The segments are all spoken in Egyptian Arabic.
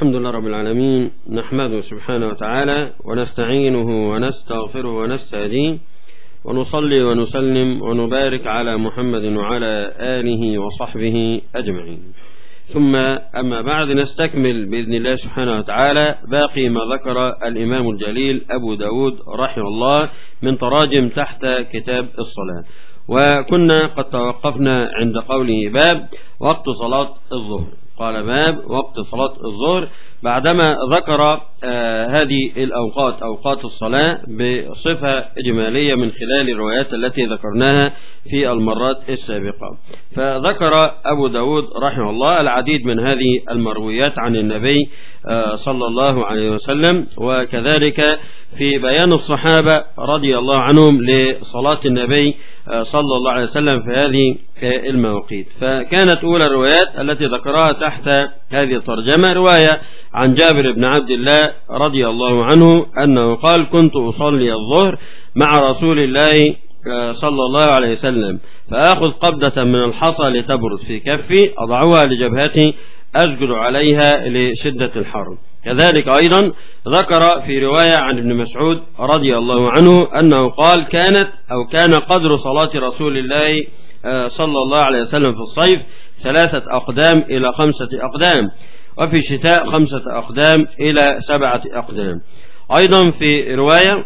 الحمد لله رب العالمين نحمده سبحانه وتعالى ونستعينه ونستغفره ونستهديه ونصلي ونسلم ونبارك على محمد وعلى آله وصحبه أجمعين ثم أما بعد نستكمل بإذن الله سبحانه وتعالى باقي ما ذكر الإمام الجليل أبو داود رحمه الله من تراجم تحت كتاب الصلاة وكنا قد توقفنا عند قوله باب وقت صلاة الظهر قال باب وقت صلاة الظهر بعدما ذكر آه هذه الأوقات أوقات الصلاة بصفة إجمالية من خلال الروايات التي ذكرناها في المرات السابقة فذكر أبو داود رحمه الله العديد من هذه المرويات عن النبي آه صلى الله عليه وسلم وكذلك في بيان الصحابة رضي الله عنهم لصلاة النبي آه صلى الله عليه وسلم في هذه المواقيت فكانت أولى الروايات التي ذكرها تحت هذه الترجمة رواية عن جابر بن عبد الله رضي الله عنه أنه قال كنت أصلي الظهر مع رسول الله صلى الله عليه وسلم فآخذ قبضة من الحصى لتبرد في كفي أضعها لجبهتي أسجد عليها لشدة الحر كذلك أيضا ذكر في رواية عن ابن مسعود رضي الله عنه أنه قال كانت أو كان قدر صلاة رسول الله صلى الله عليه وسلم في الصيف ثلاثة أقدام إلى خمسة أقدام وفي الشتاء خمسة أقدام إلى سبعة أقدام أيضا في رواية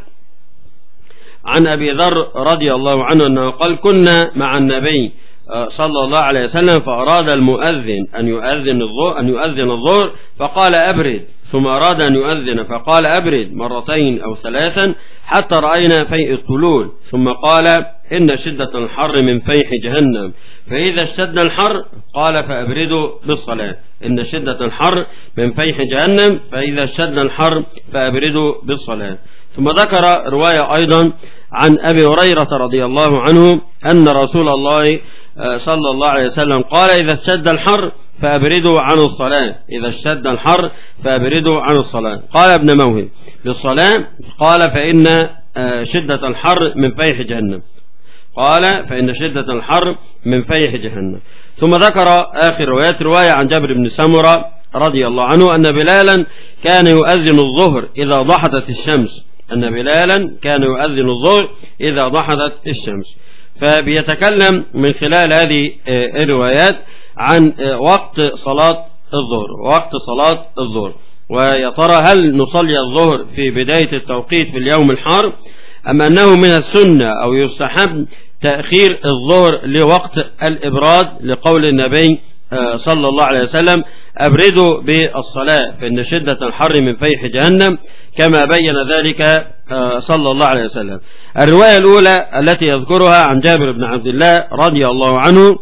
عن أبي ذر رضي الله عنه أنه قال كنا مع النبي صلى الله عليه وسلم فأراد المؤذن أن يؤذن الظهر أن يؤذن الظهر فقال أبرد ثم أراد أن يؤذن فقال أبرد مرتين أو ثلاثا حتى رأينا فيء الطلول ثم قال إن شدة الحر من فيح جهنم فإذا اشتد الحر قال فأبردوا بالصلاة إن شدة الحر من فيح جهنم فإذا اشتد الحر فأبردوا بالصلاة ثم ذكر رواية أيضا عن أبي هريرة رضي الله عنه أن رسول الله صلى الله عليه وسلم قال إذا اشتد الحر فأبردوا عن الصلاة إذا اشتد الحر فأبردوا عن الصلاة قال ابن موهب بالصلاة قال فإن شدة الحر من فيح جهنم قال فإن شدة الحر من فيح جهنم ثم ذكر آخر روايات رواية عن جابر بن سمرة رضي الله عنه أن بلالا كان يؤذن الظهر إذا ضحدت الشمس أن بلالا كان يؤذن الظهر إذا ضحدت الشمس فبيتكلم من خلال هذه الروايات عن وقت صلاة الظهر وقت صلاة الظهر ويا ترى هل نصلي الظهر في بداية التوقيت في اليوم الحار أم أنه من السنة أو يستحب تأخير الظهر لوقت الإبراد لقول النبي صلى الله عليه وسلم أبردوا بالصلاة فإن شدة الحر من فيح جهنم كما بين ذلك صلى الله عليه وسلم الرواية الأولى التي يذكرها عن جابر بن عبد الله رضي الله عنه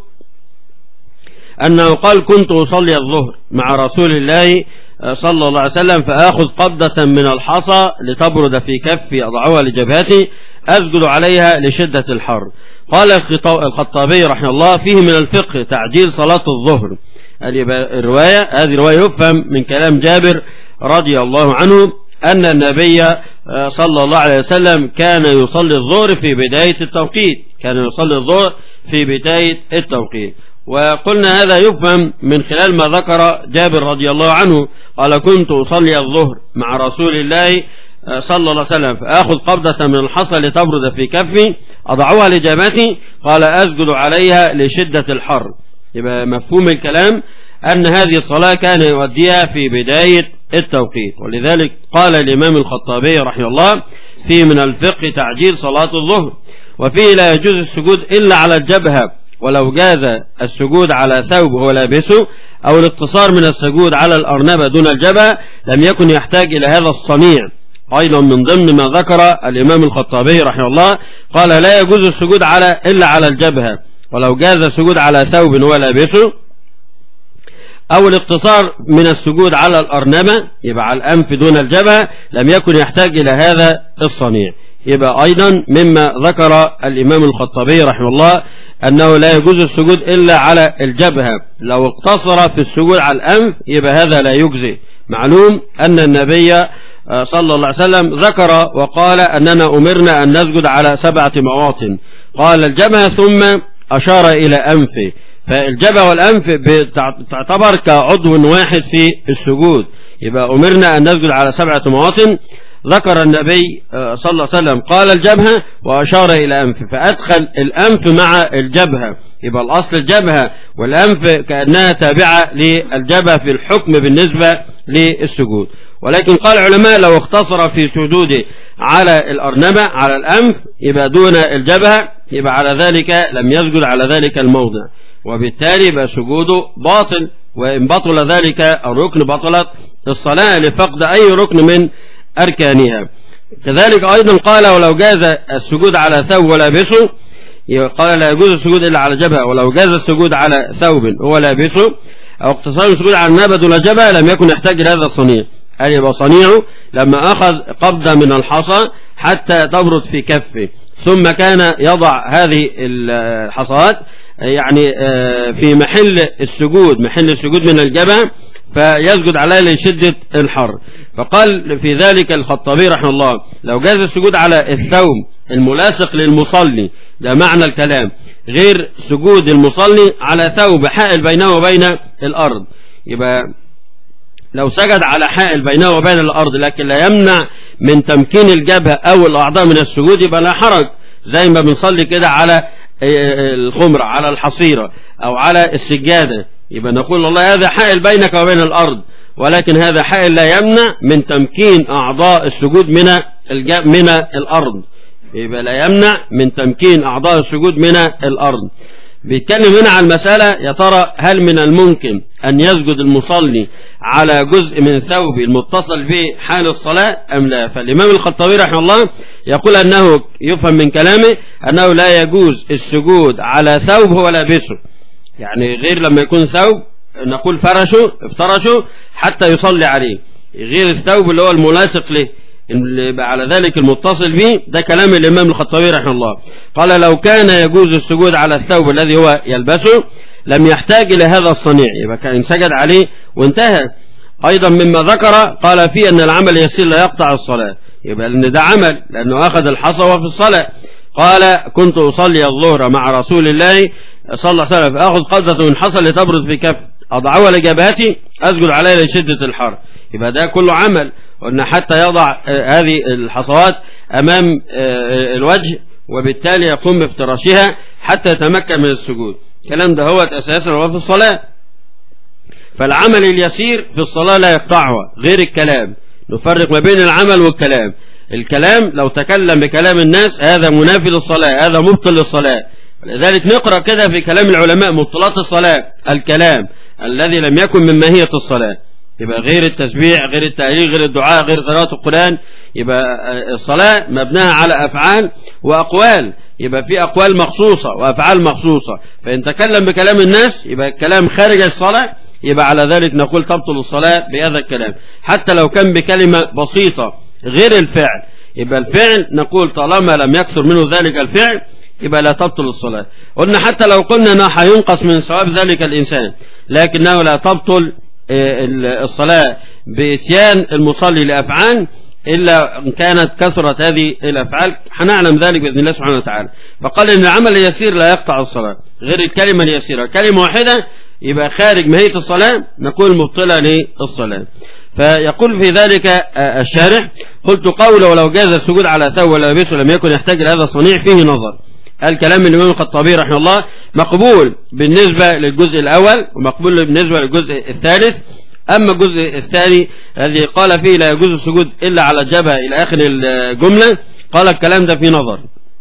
أنه قال كنت أصلي الظهر مع رسول الله صلى الله عليه وسلم فآخذ قبضة من الحصى لتبرد في كفي أضعها لجبهتي أسجد عليها لشدة الحر قال الخطابي رحمه الله فيه من الفقه تعجيل صلاة الظهر الرواية هذه رواية يفهم من كلام جابر رضي الله عنه أن النبي صلى الله عليه وسلم كان يصلي الظهر في بداية التوقيت كان يصلي الظهر في بداية التوقيت وقلنا هذا يفهم من خلال ما ذكر جابر رضي الله عنه قال كنت أصلي الظهر مع رسول الله صلى الله عليه وسلم فآخذ قبضة من الحصى لتبرد في كفي أضعها لجبهتي قال أسجد عليها لشدة الحر يبقى مفهوم الكلام أن هذه الصلاة كان يؤديها في بداية التوقيت ولذلك قال الإمام الخطابي رحمه الله فيه من الفقه تعجيل صلاة الظهر وفيه لا يجوز السجود إلا على الجبهة ولو جاز السجود على ثوب هو لابسه أو الاقتصار من السجود على الأرنبة دون الجبهة لم يكن يحتاج إلى هذا الصنيع أيضا من ضمن ما ذكر الإمام الخطابي رحمه الله قال لا يجوز السجود على إلا على الجبهة ولو جاز السجود على ثوب هو لابسه أو الاقتصار من السجود على الأرنبة يبقى على الأنف دون الجبهة لم يكن يحتاج إلى هذا الصنيع يبقى أيضا مما ذكر الإمام الخطابي رحمه الله أنه لا يجوز السجود إلا على الجبهة لو اقتصر في السجود على الأنف يبقى هذا لا يجزي معلوم أن النبي صلى الله عليه وسلم ذكر وقال أننا أمرنا أن نسجد على سبعة مواطن قال الجبهة ثم أشار إلى أنفه فالجبهة والأنف تعتبر كعضو واحد في السجود يبقى أمرنا أن نسجد على سبعة مواطن ذكر النبي صلى الله عليه وسلم قال الجبهة وأشار إلى أنف فأدخل الأنف مع الجبهة يبقى الأصل الجبهة والأنف كأنها تابعة للجبهة في الحكم بالنسبة للسجود ولكن قال العلماء لو اختصر في سجوده على الأرنبة على الأنف يبقى دون الجبهة يبقى على ذلك لم يسجد على ذلك الموضع وبالتالي يبقى سجوده باطل وإن بطل ذلك الركن بطلت الصلاة لفقد أي ركن من أركانها كذلك أيضا قال ولو جاز السجود على ثوب ولابسه قال لا يجوز السجود إلا على جبهة ولو جاز السجود على ثوب هو لابسه أو اقتصار السجود على النبذ ولا جبهة لم يكن يحتاج إلى هذا الصنيع قال يبقى صنيعه لما أخذ قبضة من الحصى حتى تبرد في كفه ثم كان يضع هذه الحصوات يعني في محل السجود محل السجود من الجبهة فيسجد عليها لشدة الحر فقال في ذلك الخطابي رحمه الله لو جاز السجود على الثوب الملاصق للمصلي ده معنى الكلام غير سجود المصلي على ثوب حائل بينه وبين الأرض يبقى لو سجد على حائل بينه وبين الأرض لكن لا يمنع من تمكين الجبهة أو الأعضاء من السجود يبقى لا حرج زي ما بنصلي كده على الخمرة على الحصيرة أو على السجادة يبقى نقول الله هذا حائل بينك وبين الأرض ولكن هذا حائل لا يمنع من تمكين أعضاء السجود من من الأرض يبقى لا يمنع من تمكين أعضاء السجود من الأرض بيتكلم هنا على المسألة يا ترى هل من الممكن أن يسجد المصلي على جزء من ثوبه المتصل به حال الصلاة أم لا فالإمام الخطابي رحمه الله يقول أنه يفهم من كلامه أنه لا يجوز السجود على ثوب هو لابسه يعني غير لما يكون ثوب نقول فرشه افترشه حتى يصلي عليه غير الثوب اللي هو الملاصق له اللي على ذلك المتصل به ده كلام الإمام الخطابي رحمه الله قال لو كان يجوز السجود على الثوب الذي هو يلبسه لم يحتاج إلى هذا الصنيع يبقى كان سجد عليه وانتهى أيضا مما ذكر قال فيه أن العمل يسير لا يقطع الصلاة يبقى لأن ده عمل لأنه أخذ الحصى وفي الصلاة قال كنت أصلي الظهر مع رسول الله صلى الله عليه وسلم فأخذ قبضة من حصى لتبرد في كف أضعوها لجبهتي أسجد عليها لشدة الحر يبقى ده كله عمل قلنا حتى يضع هذه الحصوات أمام الوجه وبالتالي يقوم بافتراشها حتى يتمكن من السجود الكلام ده هو أساسا هو في الصلاة فالعمل اليسير في الصلاة لا يقطعها غير الكلام نفرق ما بين العمل والكلام الكلام لو تكلم بكلام الناس هذا منافي للصلاة هذا مبطل للصلاة لذلك نقرأ كده في كلام العلماء مبطلات الصلاة الكلام الذي لم يكن من ماهية الصلاة يبقى غير التسبيح غير التهليل غير الدعاء غير قراءة القرآن يبقى الصلاة مبناها على أفعال وأقوال يبقى في أقوال مخصوصة وأفعال مخصوصة فإن تكلم بكلام الناس يبقى الكلام خارج الصلاة يبقى على ذلك نقول تبطل الصلاة بهذا الكلام حتى لو كان بكلمة بسيطة غير الفعل يبقى الفعل نقول طالما لم يكثر منه ذلك الفعل يبقى لا تبطل الصلاة قلنا حتى لو قلنا انه هينقص من ثواب ذلك الإنسان لكنه لا تبطل الصلاة بإتيان المصلي لأفعال إلا إن كانت كثرت هذه الأفعال هنعلم ذلك بإذن الله سبحانه وتعالى فقال إن العمل اليسير لا يقطع الصلاة غير الكلمة اليسيرة كلمة واحدة يبقى خارج ماهية الصلاة نقول مبطلة للصلاة فيقول في ذلك الشارح قلت قوله ولو جاز السجود على ثوب ولا لبسه لم يكن يحتاج إلى هذا الصنيع فيه نظر الكلام الإمام الخطابي رحمه الله مقبول بالنسبة للجزء الأول ومقبول بالنسبة للجزء الثالث أما الجزء الثاني الذي قال فيه لا يجوز السجود إلا على الجبهة إلى آخر الجملة قال الكلام ده في نظر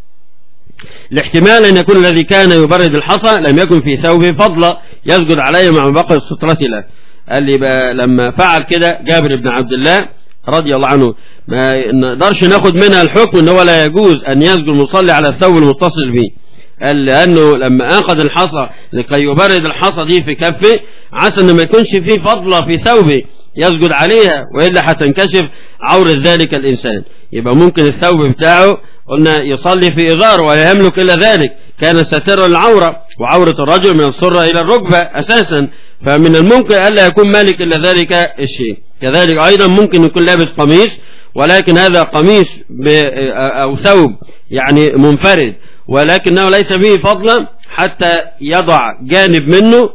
الاحتمال أن يكون الذي كان يبرد الحصى لم يكن في ثوبه فضلا يسجد عليه مع بقى السترة له قال لي بقى لما فعل كده جابر بن عبد الله رضي الله عنه ما نقدرش ناخد منها الحكم ان هو لا يجوز ان يسجد المصلي على الثوب المتصل به قال لانه لما اخذ الحصى لكي يبرد الحصى دي في كفه عسى ان ما يكونش فيه فضله في ثوبه يسجد عليها والا هتنكشف عورة ذلك الانسان يبقى ممكن الثوب بتاعه قلنا يصلي في إزار ولا يملك إلا ذلك كان ساترا العورة وعورة الرجل من السرة إلى الركبة أساسا فمن الممكن ألا يكون مالك إلا ذلك الشيء كذلك أيضا ممكن يكون لابس قميص ولكن هذا قميص أو ثوب يعني منفرد ولكنه ليس به فضلا حتى يضع جانب منه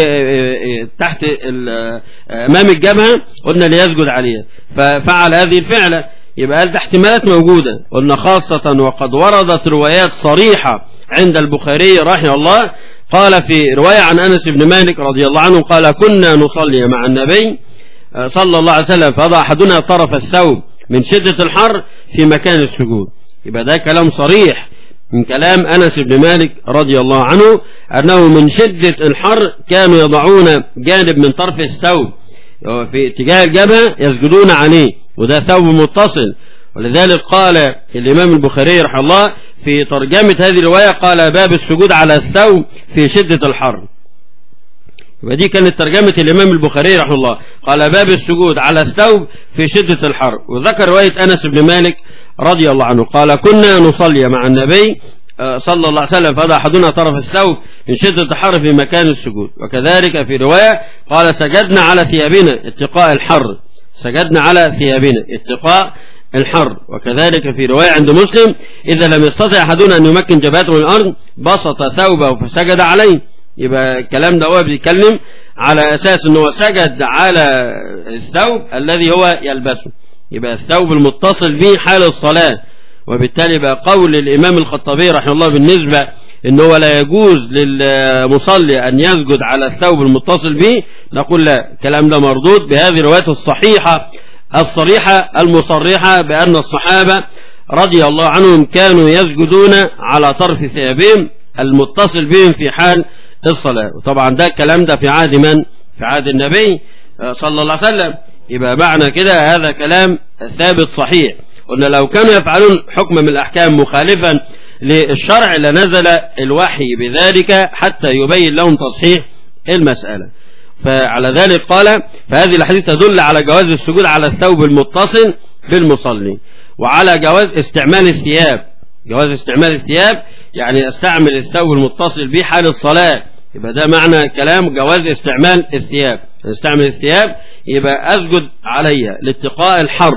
تحت أمام الجبهة قلنا ليسجد عليها ففعل هذه الفعلة يبقى هذه احتمالات موجودة قلنا خاصة وقد وردت روايات صريحة عند البخاري رحمه الله قال في رواية عن أنس بن مالك رضي الله عنه قال كنا نصلي مع النبي صلى الله عليه وسلم فضع أحدنا طرف الثوب من شدة الحر في مكان السجود يبقى ده كلام صريح من كلام أنس بن مالك رضي الله عنه أنه من شدة الحر كانوا يضعون جانب من طرف الثوب في اتجاه الجبهة يسجدون عليه وده ثوب متصل ولذلك قال الإمام البخاري رحمه الله في ترجمة هذه الرواية قال باب السجود على الثوب في شدة الحر ودي كانت ترجمة الإمام البخاري رحمه الله قال باب السجود على الثوب في شدة الحر وذكر رواية أنس بن مالك رضي الله عنه قال كنا نصلي مع النبي صلى الله عليه وسلم فضع أحدنا طرف الثوب من شدة الحر في مكان السجود وكذلك في رواية قال سجدنا على ثيابنا اتقاء الحر سجدنا على ثيابنا اتقاء الحر وكذلك في رواية عند مسلم إذا لم يستطع أحدنا أن يمكن جبهته من الأرض بسط ثوبه فسجد عليه يبقى الكلام ده هو بيتكلم على أساس أنه سجد على الثوب الذي هو يلبسه يبقى الثوب المتصل به حال الصلاة وبالتالي بقى قول الإمام الخطابي رحمه الله بالنسبة أنه لا يجوز للمصلي أن يسجد على الثوب المتصل به نقول لا الكلام ده مردود بهذه الروايات الصحيحة الصريحة المصرحة بأن الصحابة رضي الله عنهم كانوا يسجدون على طرف ثيابهم المتصل بهم في حال الصلاة وطبعا ده الكلام ده في عهد من في عهد النبي صلى الله عليه وسلم يبقى معنى كده هذا كلام ثابت صحيح قلنا لو كانوا يفعلون حكم من الأحكام مخالفا للشرع لنزل الوحي بذلك حتى يبين لهم تصحيح المسألة فعلى ذلك قال فهذه الحديث تدل على جواز السجود على الثوب المتصل بالمصلي وعلى جواز استعمال الثياب جواز استعمال الثياب يعني استعمل الثوب المتصل به حال الصلاة يبقى ده معنى كلام جواز استعمال الثياب استعمل الثياب يبقى أسجد عليها لاتقاء الحر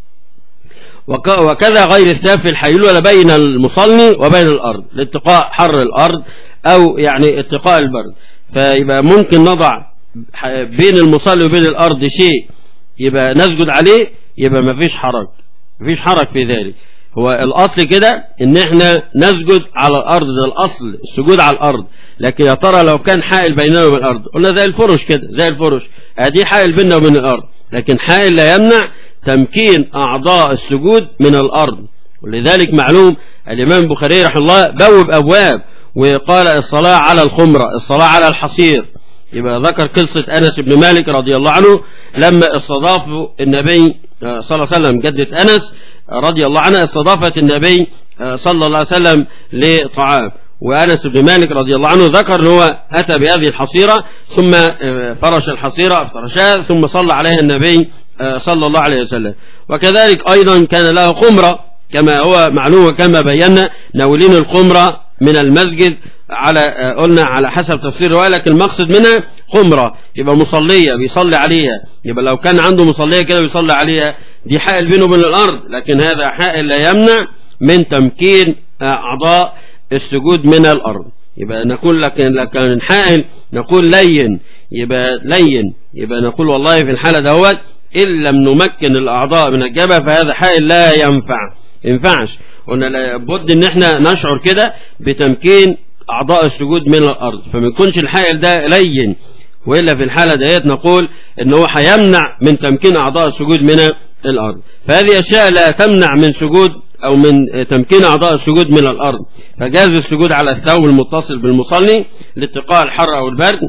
وكذا غير الثياب في الحيلولة بين المصلي وبين الأرض لاتقاء حر الأرض أو يعني اتقاء البرد فيبقى ممكن نضع بين المصلي وبين الأرض شيء يبقى نسجد عليه يبقى ما فيش حرج ما فيش حرج في ذلك هو الأصل كده إن إحنا نسجد على الأرض ده الأصل السجود على الأرض لكن يا ترى لو كان حائل بيننا وبين الأرض قلنا زي الفرش كده زي الفرش أدي حائل بيننا وبين الأرض لكن حائل لا يمنع تمكين أعضاء السجود من الأرض ولذلك معلوم الإمام البخاري رحمه الله بوب أبواب وقال الصلاة على الخمرة الصلاة على الحصير يبقى ذكر قصة أنس بن مالك رضي الله عنه لما استضافوا النبي صلى الله عليه وسلم جدة أنس رضي الله عنها استضافت النبي صلى الله عليه وسلم لطعام وأنس بن مالك رضي الله عنه ذكر أنه أتى بهذه الحصيرة ثم فرش الحصيرة افترشها ثم صلى عليها النبي صلى الله عليه وسلم وكذلك أيضا كان له خمرة كما هو معلوم كما بينا ناولين الخمرة من المسجد على قلنا على حسب تفسير الرواية لكن المقصد منها خمرة يبقى مصلية بيصلي عليها يبقى لو كان عنده مصلية كده بيصلي عليها دي حائل بينه وبين الأرض لكن هذا حائل لا يمنع من تمكين أعضاء السجود من الأرض يبقى نقول لكن لكن حائل نقول لين يبقى لين يبقى نقول والله في الحالة دوت إن لم نمكن الأعضاء من الجبهة فهذا حائل لا ينفع ينفعش قلنا لابد ان احنا نشعر كده بتمكين اعضاء السجود من الارض فما يكونش الحائل ده لين والا في الحاله ديت نقول ان هو هيمنع من تمكين اعضاء السجود من الارض فهذه اشياء لا تمنع من سجود او من تمكين اعضاء السجود من الارض فجاز السجود على الثوب المتصل بالمصلي لاتقاء الحر او البرد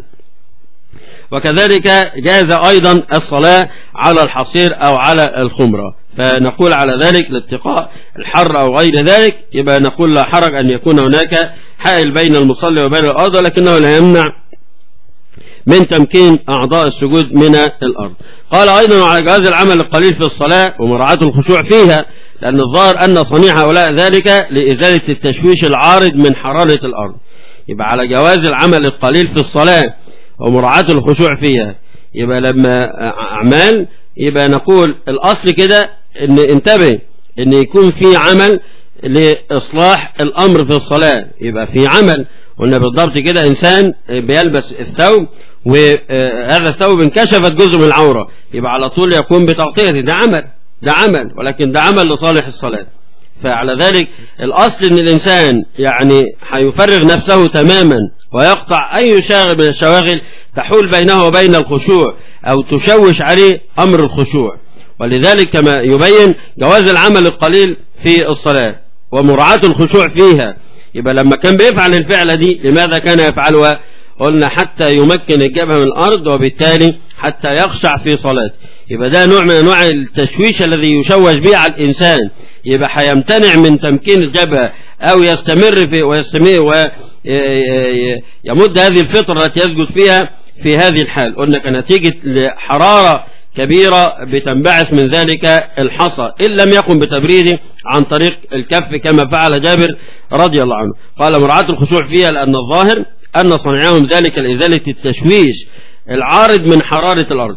وكذلك جاز أيضا الصلاة على الحصير أو على الخمرة فنقول على ذلك لاتقاء الحر أو غير ذلك يبقى نقول لا حرج أن يكون هناك حائل بين المصلي وبين الأرض لكنه لا يمنع من تمكين أعضاء السجود من الأرض قال أيضا على جواز العمل القليل في الصلاة ومراعاة الخشوع فيها لأن الظاهر أن صنيع هؤلاء ذلك لإزالة التشويش العارض من حرارة الأرض يبقى على جواز العمل القليل في الصلاة ومراعاة الخشوع فيها يبقى لما أعمال يبقى نقول الأصل كده إن انتبه إن يكون في عمل لإصلاح الأمر في الصلاة يبقى في عمل قلنا بالضبط كده إنسان بيلبس الثوب وهذا الثوب انكشفت جزء من العورة يبقى على طول يقوم بتغطيته ده عمل ده عمل ولكن ده عمل لصالح الصلاة فعلى ذلك الأصل أن الإنسان يعني هيفرغ نفسه تماما ويقطع أي شاغل من الشواغل تحول بينه وبين الخشوع أو تشوش عليه أمر الخشوع ولذلك كما يبين جواز العمل القليل في الصلاة ومراعاة الخشوع فيها يبقى لما كان بيفعل الفعلة دي لماذا كان يفعلها قلنا حتى يمكن الجبهة من الأرض وبالتالي حتى يخشع في صلاته يبقى ده نوع من أنواع التشويش الذي يشوش به على الإنسان يبقى هيمتنع من تمكين الجبهة أو يستمر في ويستمر ويمد هذه الفطرة التي يسجد فيها في هذه الحال قلنا كنتيجة لحرارة كبيرة بتنبعث من ذلك الحصى إن لم يقم بتبريده عن طريق الكف كما فعل جابر رضي الله عنه قال مراعاة الخشوع فيها لأن الظاهر أن صنعهم ذلك لإزالة التشويش العارض من حرارة الأرض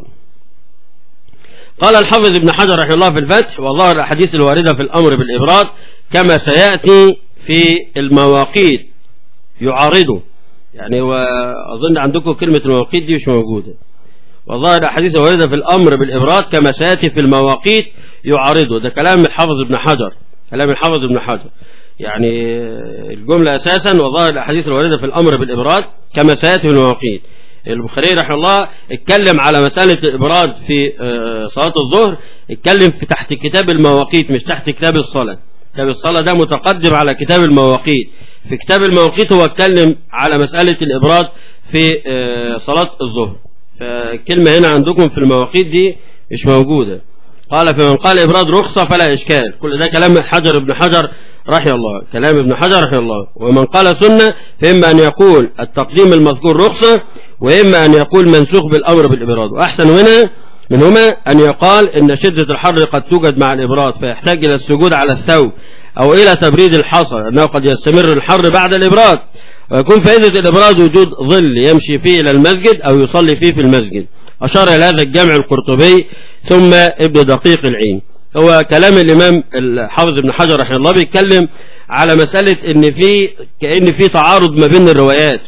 قال الحافظ ابن حجر رحمه الله في الفتح وظهر الأحاديث الواردة في الأمر بالإبراد كما سيأتي في المواقيت يعارضه يعني وأظن عندكم كلمة المواقيت دي مش موجودة وظهر الأحاديث الواردة في الأمر بالإبراد كما سيأتي في المواقيت يعارضه ده كلام الحافظ ابن حجر كلام الحافظ ابن حجر يعني الجملة أساسا وظهر الأحاديث الواردة في الأمر بالإبراد كما سيأتي في المواقيت البخاري رحمه الله اتكلم على مسألة الإبراد في صلاة الظهر اتكلم في تحت كتاب المواقيت مش تحت كتاب الصلاة كتاب الصلاة ده متقدم على كتاب المواقيت في كتاب المواقيت هو اتكلم على مسألة الإبراد في صلاة الظهر فكلمة هنا عندكم في المواقيت دي مش موجودة قال فمن قال إبراد رخصة فلا إشكال كل ده كلام حجر ابن حجر رحمه الله كلام ابن حجر رحمه الله ومن قال سنة فإما أن يقول التقديم المذكور رخصة وإما أن يقول منسوخ بالأمر بالإبراد وأحسن منها منهما أن يقال إن شدة الحر قد توجد مع الإبراد فيحتاج إلى السجود على الثوب أو إلى تبريد الحصى أنه قد يستمر الحر بعد الإبراد ويكون فائدة الإبراد وجود ظل يمشي فيه إلى المسجد أو يصلي فيه في المسجد أشار إلى هذا الجمع القرطبي ثم ابن دقيق العين هو كلام الإمام الحافظ ابن حجر رحمه الله بيتكلم على مسألة إن في كأن في تعارض ما بين الروايات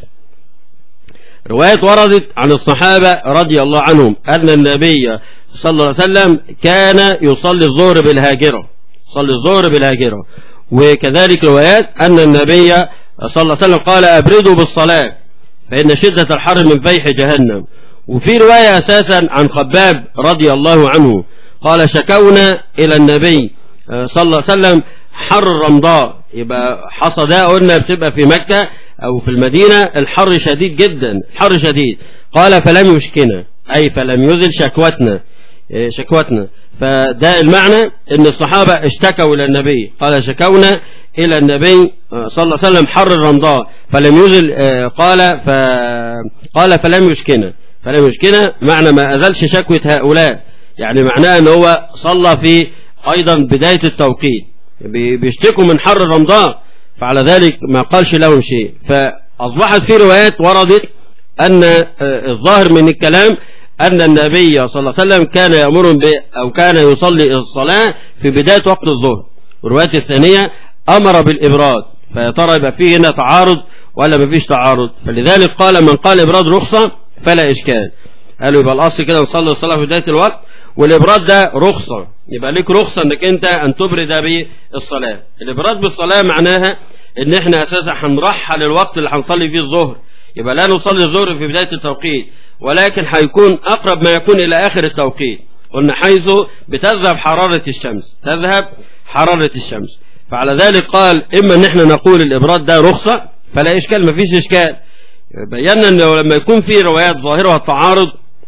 روايات وردت عن الصحابة رضي الله عنهم أن النبي صلى الله عليه وسلم كان يصلي الظهر بالهاجرة صلي الظهر بالهاجرة وكذلك روايات أن النبي صلى الله عليه وسلم قال أبردوا بالصلاة فإن شدة الحر من فيح جهنم وفي رواية أساسا عن خباب رضي الله عنه قال شكونا إلى النبي صلى الله عليه وسلم حر الرمضاء يبقى حصى ده قلنا بتبقى في مكة أو في المدينة الحر شديد جدا حر شديد قال فلم يشكنا أي فلم يزل شكوتنا شكوتنا فده المعنى ان الصحابة اشتكوا الى النبي قال شكونا الى النبي صلى الله عليه وسلم حر الرمضاء فلم يزل قال ف قال فلم يشكنا فلم يشكنا معنى ما أزلش شكوة هؤلاء يعني معناه ان هو صلى في ايضا بداية التوقيت بيشتكوا من حر رمضان فعلى ذلك ما قالش لهم شيء فأصبحت في روايات وردت أن الظاهر من الكلام أن النبي صلى الله عليه وسلم كان يأمر ب أو كان يصلي الصلاة في بداية وقت الظهر والرواية الثانية أمر بالإبراد فيا ترى يبقى فيه هنا تعارض ولا ما فيش تعارض فلذلك قال من قال إبراد رخصة فلا إشكال قالوا يبقى الأصل كده نصلي الصلاة في بداية الوقت والإبراد ده رخصة يبقى ليك رخصة انك انت ان تبرد بالصلاة الإبراد بالصلاة معناها ان احنا اساسا هنرحل الوقت اللي هنصلي فيه الظهر يبقى لا نصلي الظهر في بداية التوقيت ولكن هيكون أقرب ما يكون إلى آخر التوقيت قلنا حيث بتذهب حرارة الشمس تذهب حرارة الشمس فعلى ذلك قال إما أن احنا نقول الإبراد ده رخصة فلا إشكال ما فيش إشكال بينا أنه لما يكون في روايات ظاهرها التعارض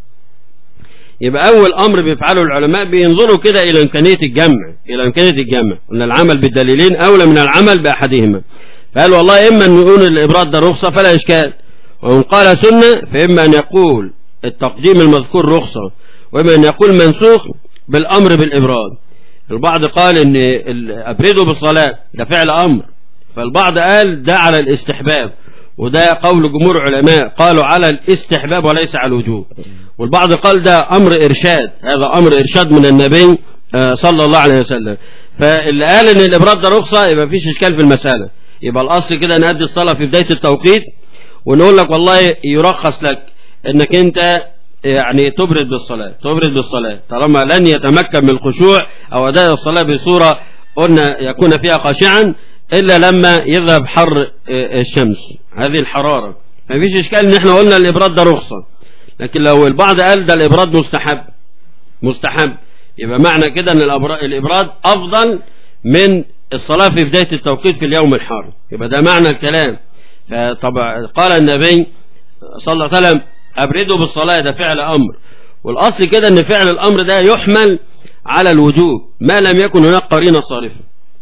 يبقى أول أمر بيفعله العلماء بينظروا كده إلى إمكانية الجمع إلى إمكانية الجمع أن العمل بالدليلين أولى من العمل بأحدهما فقال والله إما أن نقول الإبراد ده رخصة فلا إشكال وإن قال سنة فإما أن يقول التقديم المذكور رخصة وإما أن يقول منسوخ بالأمر بالإبراد البعض قال إن أبرده بالصلاة ده فعل أمر فالبعض قال ده على الاستحباب وده قول جمهور علماء قالوا على الاستحباب وليس على الوجوب والبعض قال ده أمر إرشاد هذا أمر إرشاد من النبي صلى الله عليه وسلم فاللي قال إن الإبراد ده رخصة يبقى فيش إشكال في المسألة يبقى الأصل كده نأدي الصلاة في بداية التوقيت ونقول لك والله يرخص لك انك انت يعني تبرد بالصلاة تبرد بالصلاة طالما لن يتمكن من الخشوع أو أداء الصلاة بصورة قلنا يكون فيها خاشعا إلا لما يذهب حر الشمس هذه الحرارة ما فيش إشكال إن إحنا قلنا الإبراد ده رخصة لكن لو البعض قال ده الإبراد مستحب مستحب يبقى معنى كده أن الإبراد أفضل من الصلاة في بداية التوقيت في اليوم الحار يبقى ده معنى الكلام فطبعا قال النبي صلى الله عليه وسلم أبردوا بالصلاة ده فعل أمر والأصل كده أن فعل الأمر ده يحمل على الوجوب ما لم يكن هناك قرينة صارفة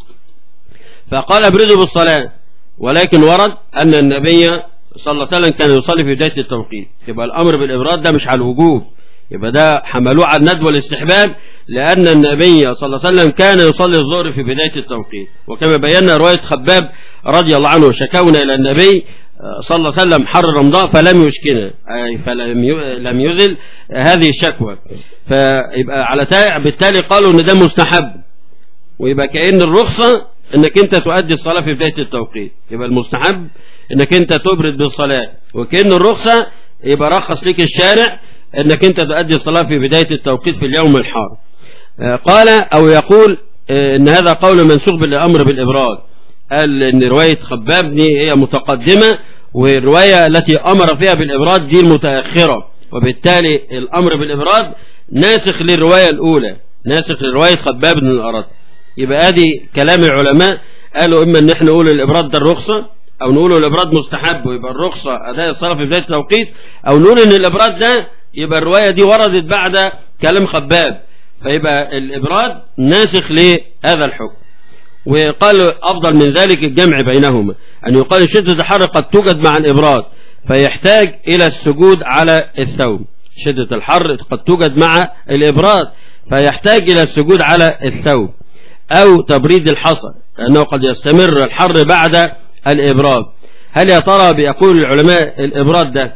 فقال أبردوا بالصلاة ولكن ورد أن النبي صلى الله عليه وسلم كان يصلي في بداية التوقيت يبقى الأمر بالإبراد ده مش على الوجوب يبقى ده حملوه على الندب والاستحباب لأن النبي صلى الله عليه وسلم كان يصلي الظهر في بداية التوقيت وكما بينا رواية خباب رضي الله عنه شكونا إلى النبي صلى الله عليه وسلم حر رمضاء فلم يشكنا أي فلم لم يزل هذه الشكوى فيبقى على بالتالي قالوا ان ده مستحب ويبقى كأن الرخصة انك انت تؤدي الصلاة في بداية التوقيت يبقى المستحب انك انت تبرد بالصلاة وكأن الرخصة يبقى رخص لك الشارع انك انت تؤدي الصلاة في بداية التوقيت في اليوم الحار قال او يقول ان هذا قول منسوخ بالامر بالابراد قال ان رواية خباب دي هي متقدمة والرواية التي امر فيها بالابراد دي المتأخرة وبالتالي الامر بالابراد ناسخ للرواية الاولى ناسخ لرواية خباب بن الارد يبقى ادي كلام العلماء قالوا اما ان احنا نقول الابراد ده الرخصة او نقول الابراد مستحب ويبقى الرخصة اداء الصلاة في بداية التوقيت او نقول ان الابراد ده يبقى الرواية دي وردت بعد كلام خباب فيبقى الابراد ناسخ لهذا الحكم وقال أفضل من ذلك الجمع بينهما أن يقال شدة الحر قد توجد مع الإبراد فيحتاج إلى السجود على الثوب شدة الحر قد توجد مع الإبراد فيحتاج إلى السجود على الثوب أو تبريد الحصى لأنه قد يستمر الحر بعد الإبراد هل يا ترى بيقول العلماء الإبراد ده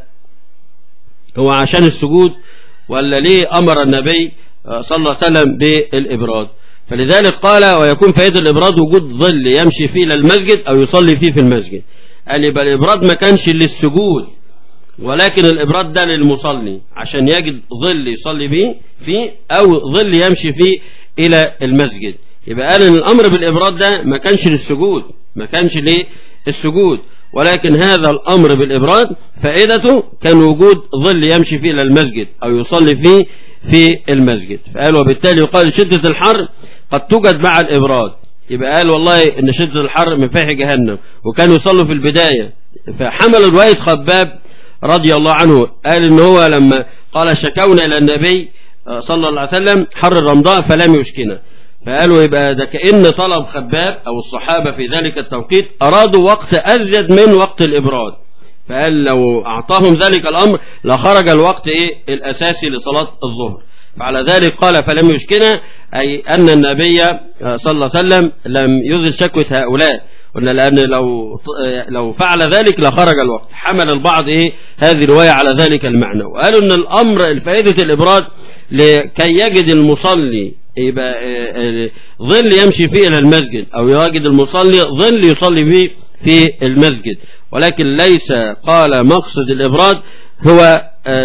هو عشان السجود ولا ليه أمر النبي صلى الله عليه وسلم بالإبراد فلذلك قال ويكون فائدة الإبراد وجود ظل يمشي فيه إلى المسجد أو يصلي فيه في المسجد قال يبقى الإبراد ما كانش للسجود ولكن الإبراد ده للمصلي عشان يجد ظل يصلي به فيه أو ظل يمشي فيه إلى المسجد يبقى قال إن الأمر بالإبراد ده ما كانش للسجود ما كانش للسجود ولكن هذا الأمر بالإبراد فائدته كان وجود ظل يمشي فيه إلى المسجد أو يصلي فيه في المسجد فقال وبالتالي يقال شدة الحر قد توجد مع الإبراد يبقى قال والله إن شدة الحر من فيح جهنم وكانوا يصلوا في البداية فحمل رواية خباب رضي الله عنه قال إن هو لما قال شكونا إلى النبي صلى الله عليه وسلم حر الرمضاء فلم يشكنا فقالوا يبقى ده كأن طلب خباب أو الصحابة في ذلك التوقيت أرادوا وقت أزيد من وقت الإبراد فقال لو أعطاهم ذلك الأمر لخرج الوقت إيه الأساسي لصلاة الظهر فعلى ذلك قال فلم يشكنا أي أن النبي صلى الله عليه وسلم لم يزل شكوة هؤلاء قلنا لأن لو لو فعل ذلك لخرج الوقت حمل البعض إيه هذه الرواية على ذلك المعنى وقالوا أن الأمر فائدة الإبراد لكي يجد المصلي يبقى ظل يمشي فيه إلى المسجد أو يجد المصلي ظل يصلي فيه في المسجد ولكن ليس قال مقصد الإبراد هو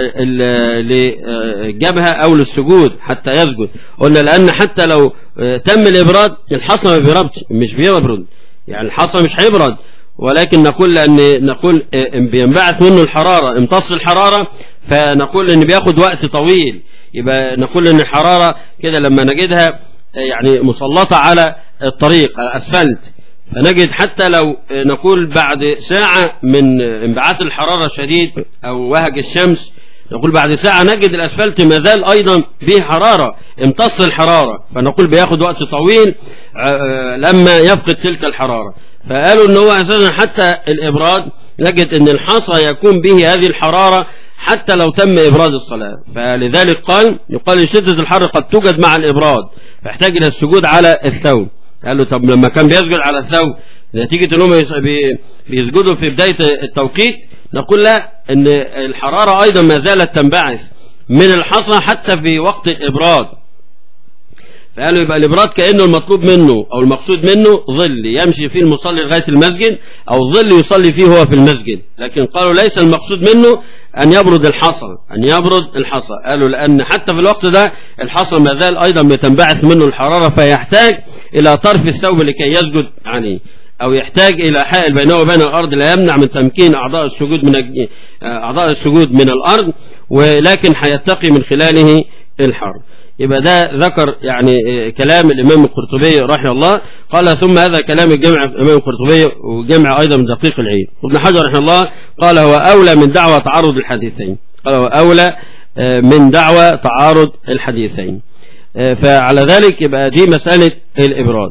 للجبهة أو للسجود حتى يسجد قلنا لأن حتى لو تم الإبراد الحصى ما بيبردش مش بيبرد يعني الحصى مش هيبرد ولكن نقول لأن نقول بينبعث منه الحرارة امتص الحرارة فنقول ان بياخد وقت طويل يبقى نقول ان الحرارة كده لما نجدها يعني مسلطة على الطريق على الأسفلت فنجد حتى لو نقول بعد ساعة من انبعاث الحرارة شديد أو وهج الشمس نقول بعد ساعة نجد الأسفلت ما زال أيضا به حرارة امتص الحرارة فنقول بياخد وقت طويل لما يفقد تلك الحرارة فقالوا ان هو اساسا حتى الابراد نجد ان الحصى يكون به هذه الحرارة حتى لو تم ابراد الصلاة فلذلك قال يقال شدة الحر قد توجد مع الابراد فيحتاج الى السجود على الثوب قال له طب لما كان بيسجد على الثوب نتيجة انهم بيسجدوا في بداية التوقيت نقول لا ان الحرارة ايضا ما زالت تنبعث من الحصى حتى في وقت الابراد فقالوا يبقى الإبراد كأنه المطلوب منه أو المقصود منه ظل يمشي فيه المصلي لغاية المسجد أو ظل يصلي فيه هو في المسجد لكن قالوا ليس المقصود منه أن يبرد الحصى أن يبرد الحصى قالوا لأن حتى في الوقت ده الحصى ما زال أيضا بتنبعث منه الحرارة فيحتاج إلى طرف الثوب لكي يسجد عليه أو يحتاج إلى حائل بينه وبين الأرض لا يمنع من تمكين أعضاء السجود من أعضاء السجود من الأرض ولكن حيتقي من خلاله الحر يبقى ده ذكر يعني كلام الإمام القرطبي رحمه الله قال ثم هذا كلام الجمع الإمام القرطبي وجمع أيضا من دقيق العين وابن حجر رحمه الله قال هو أولى من دعوة تعارض الحديثين قال هو أولى من دعوة تعارض الحديثين فعلى ذلك يبقى دي مسألة الإبراد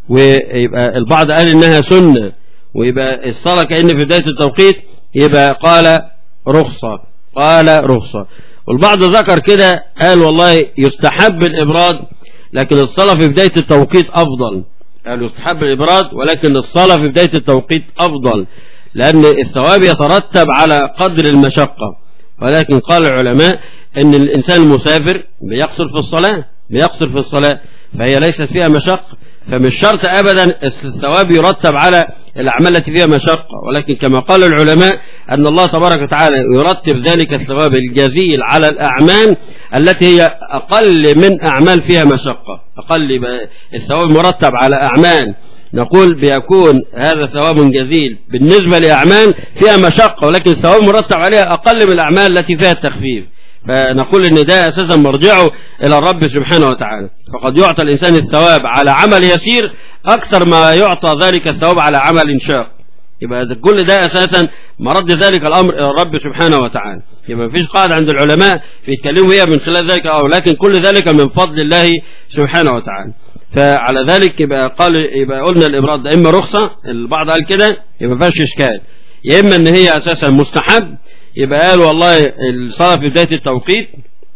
ويبقى البعض قال إنها سنة ويبقى الصلاة كأن في بداية التوقيت يبقى قال رخصة قال رخصة والبعض ذكر كده قال والله يستحب الإبراد لكن الصلاة في بداية التوقيت أفضل قال يستحب الإبراد ولكن الصلاة في بداية التوقيت أفضل لأن الثواب يترتب على قدر المشقة ولكن قال العلماء أن الإنسان المسافر بيقصر في الصلاة بيقصر في الصلاة فهي ليست فيها مشقة فمش شرط أبدا الثواب يرتب على الأعمال التي فيها مشقة ولكن كما قال العلماء أن الله تبارك وتعالى يرتب ذلك الثواب الجزيل على الأعمال التي هي أقل من أعمال فيها مشقة أقل الثواب مرتب على أعمال نقول بيكون هذا ثواب جزيل بالنسبة لأعمال فيها مشقة ولكن الثواب مرتب عليها أقل من الأعمال التي فيها التخفيف فنقول ان ده اساسا مرجعه الى الرب سبحانه وتعالى فقد يعطى الانسان الثواب على عمل يسير اكثر ما يعطى ذلك الثواب على عمل شاق يبقى كل ده اساسا مرد ذلك الامر الى الرب سبحانه وتعالى يبقى مفيش قاعده عند العلماء بيتكلموا هي من خلال ذلك او لكن كل ذلك من فضل الله سبحانه وتعالى فعلى ذلك يبقى قال يبقى قلنا الابراد ده اما رخصه البعض قال كده يبقى ما فيهاش اشكال يا اما ان هي اساسا مستحب يبقى قال والله الصلاة في بداية التوقيت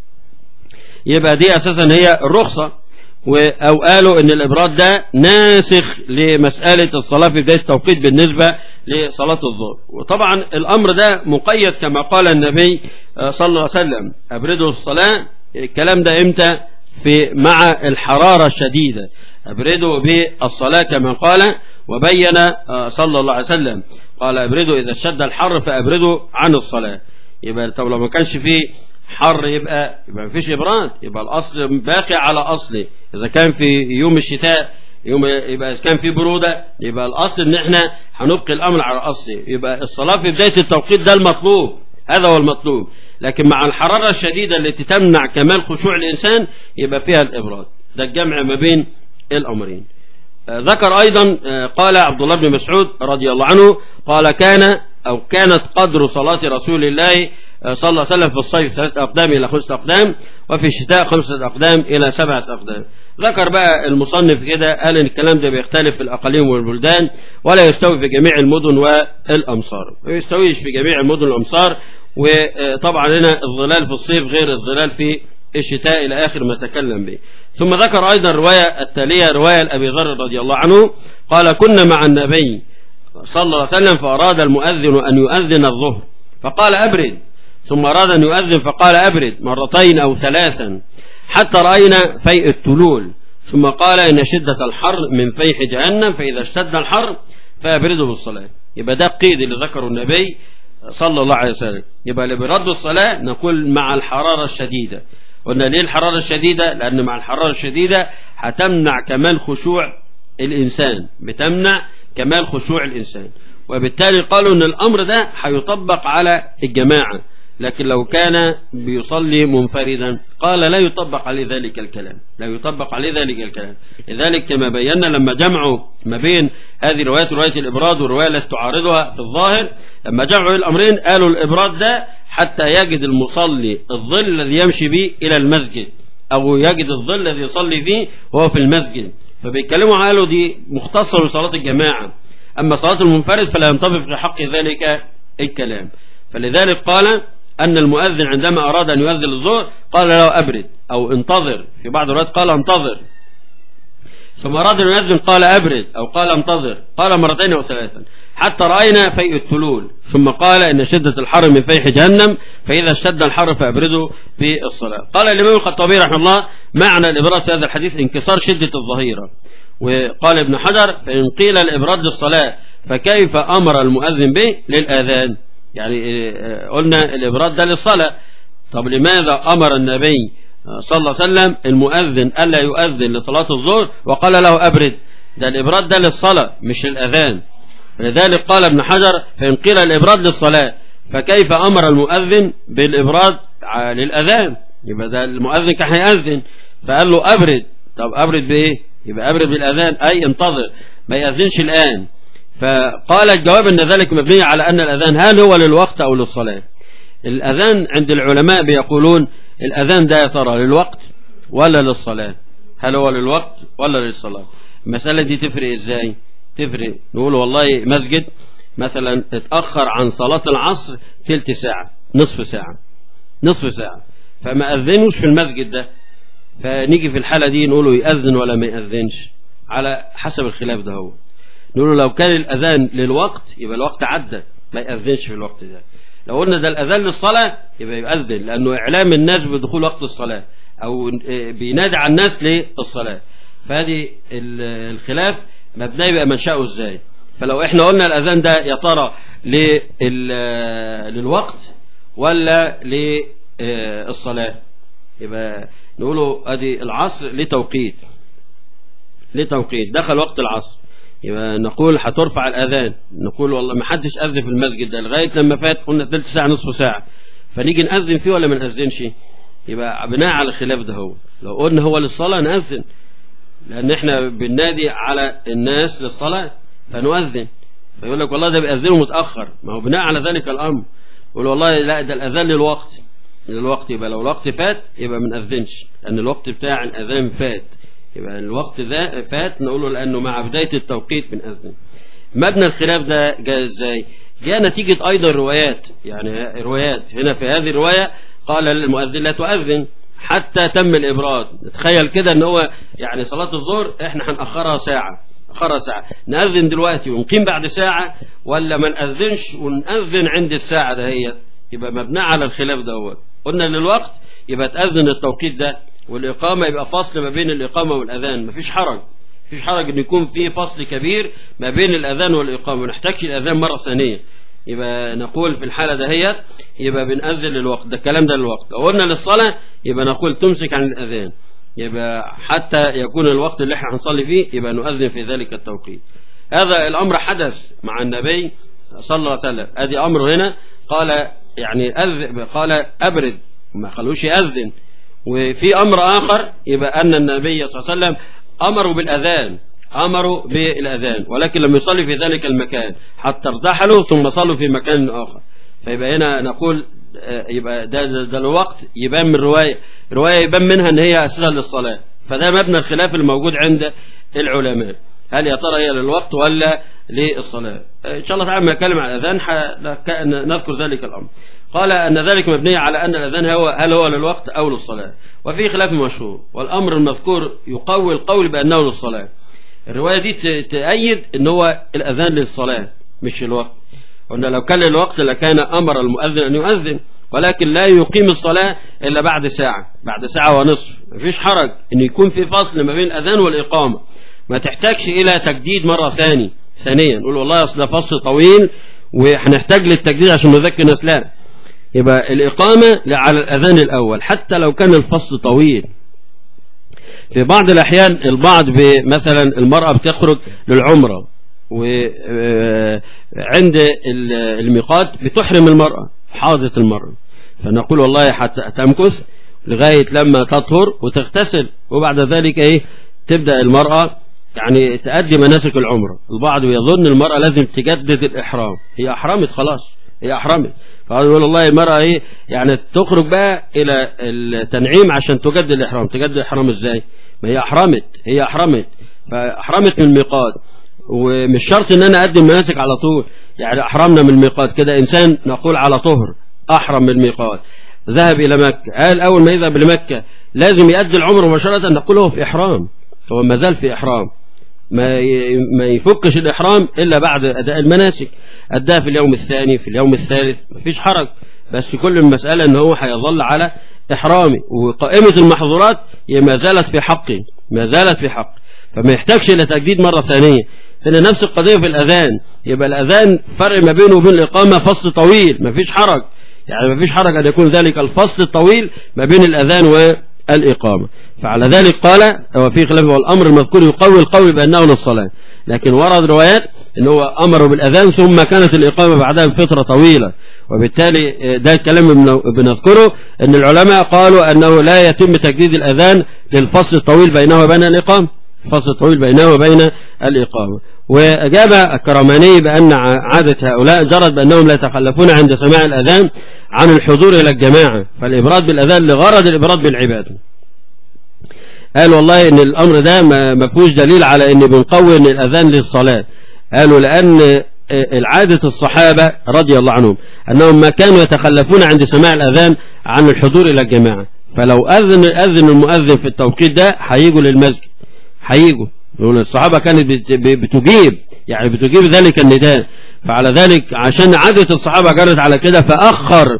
يبقى دي أساسا هي الرخصة أو قالوا أن الإبراد ده ناسخ لمسألة الصلاة في بداية التوقيت بالنسبة لصلاة الظهر وطبعا الأمر ده مقيد كما قال النبي صلى الله عليه وسلم أبردوا الصلاة الكلام ده إمتى في مع الحرارة الشديدة أبردوا بالصلاة كما قال وبين صلى الله عليه وسلم قال ابردوا إذا اشتد الحر فأبردوا عن الصلاة يبقى طب لو ما كانش فيه حر يبقى يبقى ما فيش إبراد يبقى الأصل باقي على أصله إذا كان في يوم الشتاء يوم يبقى كان في برودة يبقى الأصل إن إحنا هنبقي الأمر على أصله يبقى الصلاة في بداية التوقيت ده المطلوب هذا هو المطلوب لكن مع الحرارة الشديدة التي تمنع كمال خشوع الإنسان يبقى فيها الإبراد ده الجمع ما بين الأمرين ذكر أيضا قال عبد الله بن مسعود رضي الله عنه قال كان أو كانت قدر صلاة رسول الله صلى الله عليه وسلم في الصيف ثلاثة أقدام إلى خمسة أقدام وفي الشتاء خمسة أقدام إلى سبعة أقدام ذكر بقى المصنف كده قال إن الكلام ده بيختلف في الأقاليم والبلدان ولا يستوي في جميع المدن والأمصار ما يستويش في جميع المدن والأمصار وطبعا هنا الظلال في الصيف غير الظلال في الشتاء إلى آخر ما تكلم به ثم ذكر أيضا الرواية التالية رواية أبي ذر رضي الله عنه قال كنا مع النبي صلى الله عليه وسلم فأراد المؤذن أن يؤذن الظهر فقال أبرد ثم أراد أن يؤذن فقال أبرد مرتين أو ثلاثا حتى رأينا فيء التلول ثم قال إن شدة الحر من فيح جهنم فإذا اشتد الحر فأبرده بالصلاة يبقى ده قيد اللي ذكره النبي صلى الله عليه وسلم يبقى اللي بيرد الصلاة نقول مع الحرارة الشديدة قلنا ليه الحرارة الشديدة لأن مع الحرارة الشديدة هتمنع كمال خشوع الإنسان بتمنع كمال خشوع الإنسان وبالتالي قالوا أن الأمر ده هيطبق على الجماعة لكن لو كان بيصلي منفردا قال لا يطبق عليه ذلك الكلام لا يطبق عليه ذلك الكلام لذلك كما بينا لما جمعوا ما بين هذه روايات رواية الإبراد والرواية التي تعارضها في الظاهر لما جمعوا الأمرين قالوا الإبراد ده حتى يجد المصلي الظل الذي يمشي به إلى المسجد أو يجد الظل الذي يصلي فيه وهو في المسجد فبيتكلموا قالوا دي مختصة بصلاة الجماعة أما صلاة المنفرد فلا ينطبق في حق ذلك الكلام فلذلك قال أن المؤذن عندما أراد أن يؤذن الظهر قال له أبرد أو انتظر في بعض الروايات قال انتظر ثم أراد أن يؤذن قال أبرد أو قال انتظر قال مرتين أو ثلاثا حتى رأينا فيء التلول ثم قال إن شدة الحر من فيح جهنم فإذا اشتد الحر فأبرده في الصلاة قال الإمام الخطابي رحمه الله معنى الإبراد في هذا الحديث انكسار شدة الظهيرة وقال ابن حجر فإن قيل الإبراد للصلاة فكيف أمر المؤذن به للآذان يعني قلنا الإبراد ده للصلاة طب لماذا أمر النبي صلى الله عليه وسلم المؤذن ألا يؤذن لصلاة الظهر وقال له أبرد ده الإبراد ده للصلاة مش للأذان لذلك قال ابن حجر فإن قيل الإبراد للصلاة فكيف أمر المؤذن بالإبراد للأذان يبقى ده المؤذن كان هيأذن فقال له أبرد طب أبرد بإيه يبقى أبرد بالأذان أي انتظر ما يأذنش الآن فقال الجواب أن ذلك مبني على أن الأذان هل هو للوقت أو للصلاة الأذان عند العلماء بيقولون الأذان ده يا ترى للوقت ولا للصلاة هل هو للوقت ولا للصلاة المسألة دي تفرق ازاي تفرق نقول والله مسجد مثلا اتأخر عن صلاة العصر تلت ساعة نصف ساعة نصف ساعة فما أذنوش في المسجد ده فنيجي في الحالة دي نقوله يأذن ولا ما يأذنش على حسب الخلاف ده هو نقوله لو كان الأذان للوقت يبقى الوقت عدى ما يأذنش في الوقت ده لو قلنا ده الأذان للصلاة يبقى يؤذن لأنه إعلام الناس بدخول وقت الصلاة أو بينادي على الناس للصلاة فهذه الخلاف مبني يبقى منشأه ازاي فلو احنا قلنا الأذان ده يا ترى للوقت ولا للصلاة يبقى نقوله ادي العصر لتوقيت لتوقيت دخل وقت العصر يبقى نقول هترفع الأذان نقول والله ما حدش أذن في المسجد ده لغاية لما فات قلنا ثلث ساعة نصف ساعة فنيجي نأذن فيه ولا ما نأذنش يبقى بناء على الخلاف ده هو لو قلنا هو للصلاة نأذن لأن احنا بننادي على الناس للصلاة فنؤذن فيقول لك والله ده بيأذنه متأخر ما هو بناء على ذلك الأمر يقول والله لا ده الأذان للوقت للوقت يبقى لو الوقت فات يبقى ما نأذنش لأن الوقت بتاع الأذان فات يبقى الوقت ده فات نقوله لأنه مع بداية التوقيت بنأذن مبنى الخلاف ده جاء ازاي جاء نتيجة أيضا روايات يعني روايات هنا في هذه الرواية قال للمؤذن لا تؤذن حتى تم الإبراد تخيل كده ان هو يعني صلاة الظهر احنا هنأخرها ساعة أخرها ساعة نأذن دلوقتي ونقيم بعد ساعة ولا ما نأذنش ونأذن عند الساعة ده هي يبقى مبنى على الخلاف ده قلنا للوقت يبقى تأذن التوقيت ده والإقامة يبقى فصل ما بين الإقامة والأذان مفيش حرج مفيش حرج ان يكون في فصل كبير ما بين الأذان والإقامة ما نحتاجش الأذان مرة ثانية يبقى نقول في الحالة دهيت يبقى بنأذن للوقت ده الكلام ده للوقت لو قلنا للصلاة يبقى نقول تمسك عن الأذان يبقى حتى يكون الوقت اللي احنا هنصلي فيه يبقى نؤذن في ذلك التوقيت هذا الأمر حدث مع النبي صلى الله عليه وسلم ادي أمر هنا قال يعني أذ قال أبرد ما خلوش يأذن وفي أمر آخر يبقى أن النبي صلى الله عليه وسلم أمروا بالأذان أمروا بالأذان ولكن لم يصلي في ذلك المكان حتى ارتحلوا ثم صلوا في مكان آخر فيبقى هنا نقول يبقى ده, ده, ده الوقت يبان من الرواية رواية يبان منها ان هي أساسا للصلاة فده مبنى الخلاف الموجود عند العلماء هل يا ترى هي للوقت ولا للصلاة إن شاء الله تعالى ما نتكلم عن الأذان نذكر ذلك الأمر قال أن ذلك مبني على أن الأذان هو هل هو للوقت أو للصلاة وفي خلاف مشهور والأمر المذكور يقوي القول بأنه للصلاة الرواية دي تأيد أن هو الأذان للصلاة مش الوقت قلنا لو كان للوقت لكان أمر المؤذن أن يؤذن ولكن لا يقيم الصلاة إلا بعد ساعة بعد ساعة ونصف مفيش حرج أن يكون في فصل ما بين الأذان والإقامة ما تحتاجش إلى تجديد مرة ثاني ثانيا نقول والله أصل فصل طويل وهنحتاج للتجديد عشان نذكر الناس لا يبقى الإقامة على الأذان الأول حتى لو كان الفصل طويل في بعض الأحيان البعض مثلا المرأة بتخرج للعمرة وعند الميقات بتحرم المرأة حاضت المرأة فنقول والله حتى تمكث لغاية لما تطهر وتغتسل وبعد ذلك ايه تبدأ المرأة يعني تأدي مناسك العمرة البعض يظن المرأة لازم تجدد الإحرام هي أحرمت خلاص هي أحرمت فقال يقول والله المرأة ايه يعني تخرج بقى إلى التنعيم عشان تجدد الإحرام تجدد الإحرام ازاي ما هي أحرمت هي أحرمت فأحرمت من الميقات ومش شرط ان انا اقدم مناسك على طول يعني احرمنا من الميقات كده انسان نقول على طهر احرم من الميقات ذهب الى مكة قال اول ما يذهب لمكة لازم يؤدي العمر مباشرة نقول هو في احرام هو ما زال في إحرام ما ما يفكش الإحرام إلا بعد أداء المناسك أداها في اليوم الثاني في اليوم الثالث مفيش حرج بس كل المسألة أنه هو هيظل على إحرامي وقائمة المحظورات هي ما زالت في حقي ما زالت في حق فما يحتاجش إلى تجديد مرة ثانية لأن نفس القضية في الأذان يبقى الأذان فرق ما بينه وبين الإقامة فصل طويل مفيش حرج يعني مفيش حرج أن يكون ذلك الفصل الطويل ما بين الأذان والإقامة فعلى ذلك قال وفي خلاف والأمر المذكور يقوي القول بأنه للصلاة لكن ورد روايات أنه أمر بالأذان ثم كانت الإقامة بعدها بفترة طويلة وبالتالي ده الكلام بنذكره أن العلماء قالوا أنه لا يتم تجديد الأذان للفصل الطويل بينه وبين الإقامة الفصل الطويل بينه وبين الإقامة وأجاب الكرماني بأن عادة هؤلاء جرت بأنهم لا يتخلفون عند سماع الأذان عن الحضور إلى الجماعة فالإبراد بالأذان لغرض الإبراد بالعبادة قال والله ان الامر ده ما فيهوش دليل على ان بنقوي ان الاذان للصلاه قالوا لان العادة الصحابة رضي الله عنهم أنهم ما كانوا يتخلفون عند سماع الأذان عن الحضور إلى الجماعة فلو أذن أذن المؤذن في التوقيت ده هيجوا للمسجد هيجوا يقول الصحابة كانت بتجيب يعني بتجيب ذلك النداء فعلى ذلك عشان عادة الصحابة جرت على كده فأخر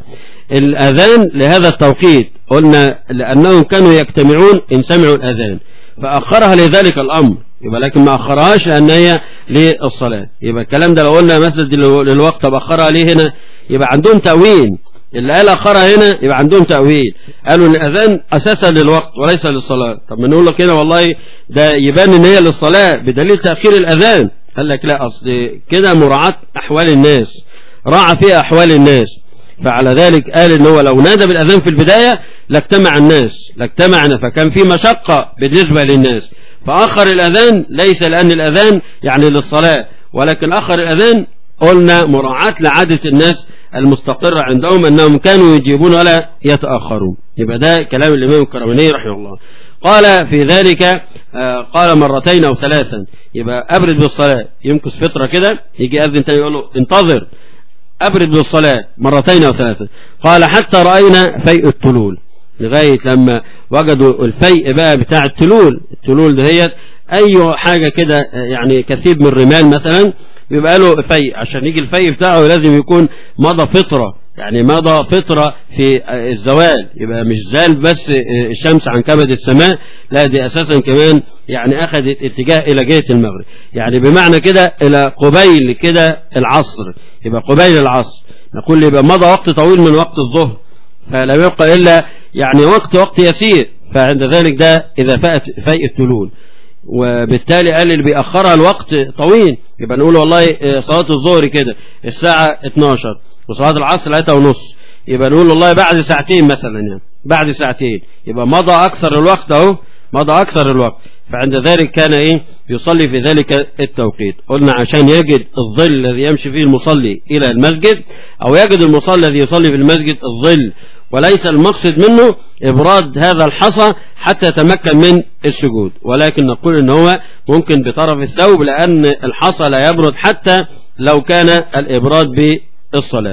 الأذان لهذا التوقيت قلنا لأنهم كانوا يجتمعون إن سمعوا الأذان فأخرها لذلك الأمر يبقى لكن ما أخرهاش لأن هي للصلاة يبقى الكلام ده لو قلنا مثلا للوقت طب أخرها ليه هنا يبقى عندهم تأويل اللي قال أخرها هنا يبقى عندهم تأويل قالوا ان الأذان أساسا للوقت وليس للصلاة طب ما نقول لك هنا والله ده يبان ان هي للصلاة بدليل تأخير الأذان قال لك لا أصل كده مراعاة أحوال الناس راعى فيها أحوال الناس فعلى ذلك قال ان هو لو نادى بالأذان في البداية لاجتمع الناس لاجتمعنا فكان في مشقة بالنسبة للناس فأخر الأذان ليس لأن الأذان يعني للصلاة ولكن أخر الأذان قلنا مراعاة لعادة الناس المستقرة عندهم أنهم كانوا يجيبون ولا يتأخرون يبقى ده كلام الإمام الكرماني رحمه الله قال في ذلك قال مرتين أو ثلاثا يبقى أبرد بالصلاة يمكث فترة كده يجي أذن تاني يقول له انتظر أبرد بالصلاة مرتين أو ثلاثا قال حتى رأينا فيء التلول لغاية لما وجدوا الفيء بقى بتاع التلول التلول دهيت أي حاجة كده يعني كثيب من الرمال مثلا بيبقى له فيء عشان يجي الفيء بتاعه لازم يكون مضى فطرة يعني مضى فطرة في الزوال يبقى مش زال بس الشمس عن كبد السماء لا دي أساسا كمان يعني أخذت اتجاه إلى جهة المغرب يعني بمعنى كده إلى قبيل كده العصر يبقى قبيل العصر نقول يبقى مضى وقت طويل من وقت الظهر فلا يبقى إلا يعني وقت وقت يسير فعند ذلك ده إذا فأت فيء التلول وبالتالي قال اللي بيأخرها الوقت طويل يبقى نقول والله صلاة الظهر كده الساعة 12 وصلاة العصر 3 ونص يبقى نقول والله بعد ساعتين مثلا يعني بعد ساعتين يبقى مضى أكثر الوقت أهو مضى أكثر الوقت فعند ذلك كان إيه يصلي في ذلك التوقيت قلنا عشان يجد الظل الذي يمشي فيه المصلي إلى المسجد أو يجد المصلي الذي يصلي في المسجد الظل وليس المقصد منه إبراد هذا الحصى حتى يتمكن من السجود ولكن نقول إن هو ممكن بطرف الثوب لأن الحصى لا يبرد حتى لو كان الإبراد بالصلاة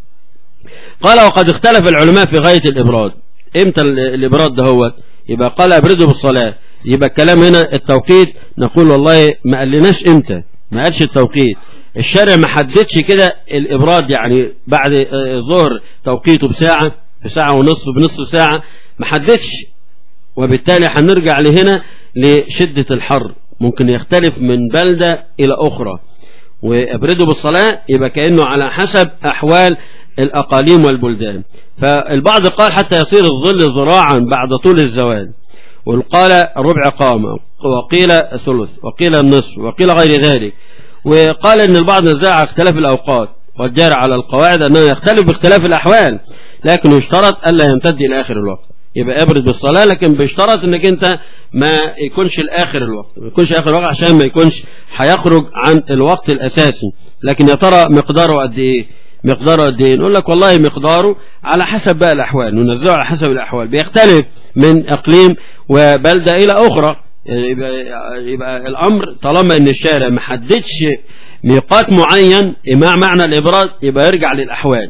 قال وقد اختلف العلماء في غاية الإبراد إمتى الإبراد ده هو يبقى قال أبرده بالصلاة يبقى الكلام هنا التوقيت نقول والله ما قالناش إمتى ما قالش التوقيت الشارع ما حددش كده الإبراد يعني بعد الظهر توقيته بساعة بساعة ونصف بنصف ساعة ما حددش وبالتالي هنرجع لهنا لشدة الحر ممكن يختلف من بلدة إلى أخرى وأبرده بالصلاة يبقى كأنه على حسب أحوال الأقاليم والبلدان فالبعض قال حتى يصير الظل ذراعا بعد طول الزوال وقال ربع قامة وقيل ثلث وقيل النصف وقيل غير ذلك وقال ان البعض نزاع اختلاف الأوقات والجار على القواعد أنه يختلف باختلاف الأحوال لكن يشترط ألا يمتد إلى آخر الوقت يبقى ابرد بالصلاة لكن بيشترط انك انت ما يكونش الاخر الوقت ما يكونش اخر الوقت عشان ما يكونش هيخرج عن الوقت الاساسي لكن يا ترى مقداره قد ايه مقداره قد ايه نقول لك والله مقداره على حسب بقى الاحوال ننزعه على حسب الاحوال بيختلف من اقليم وبلدة الى اخرى يبقى, يبقى الامر طالما ان الشارع ما حددش ميقات معين مع معنى الابراج يبقى يرجع للاحوال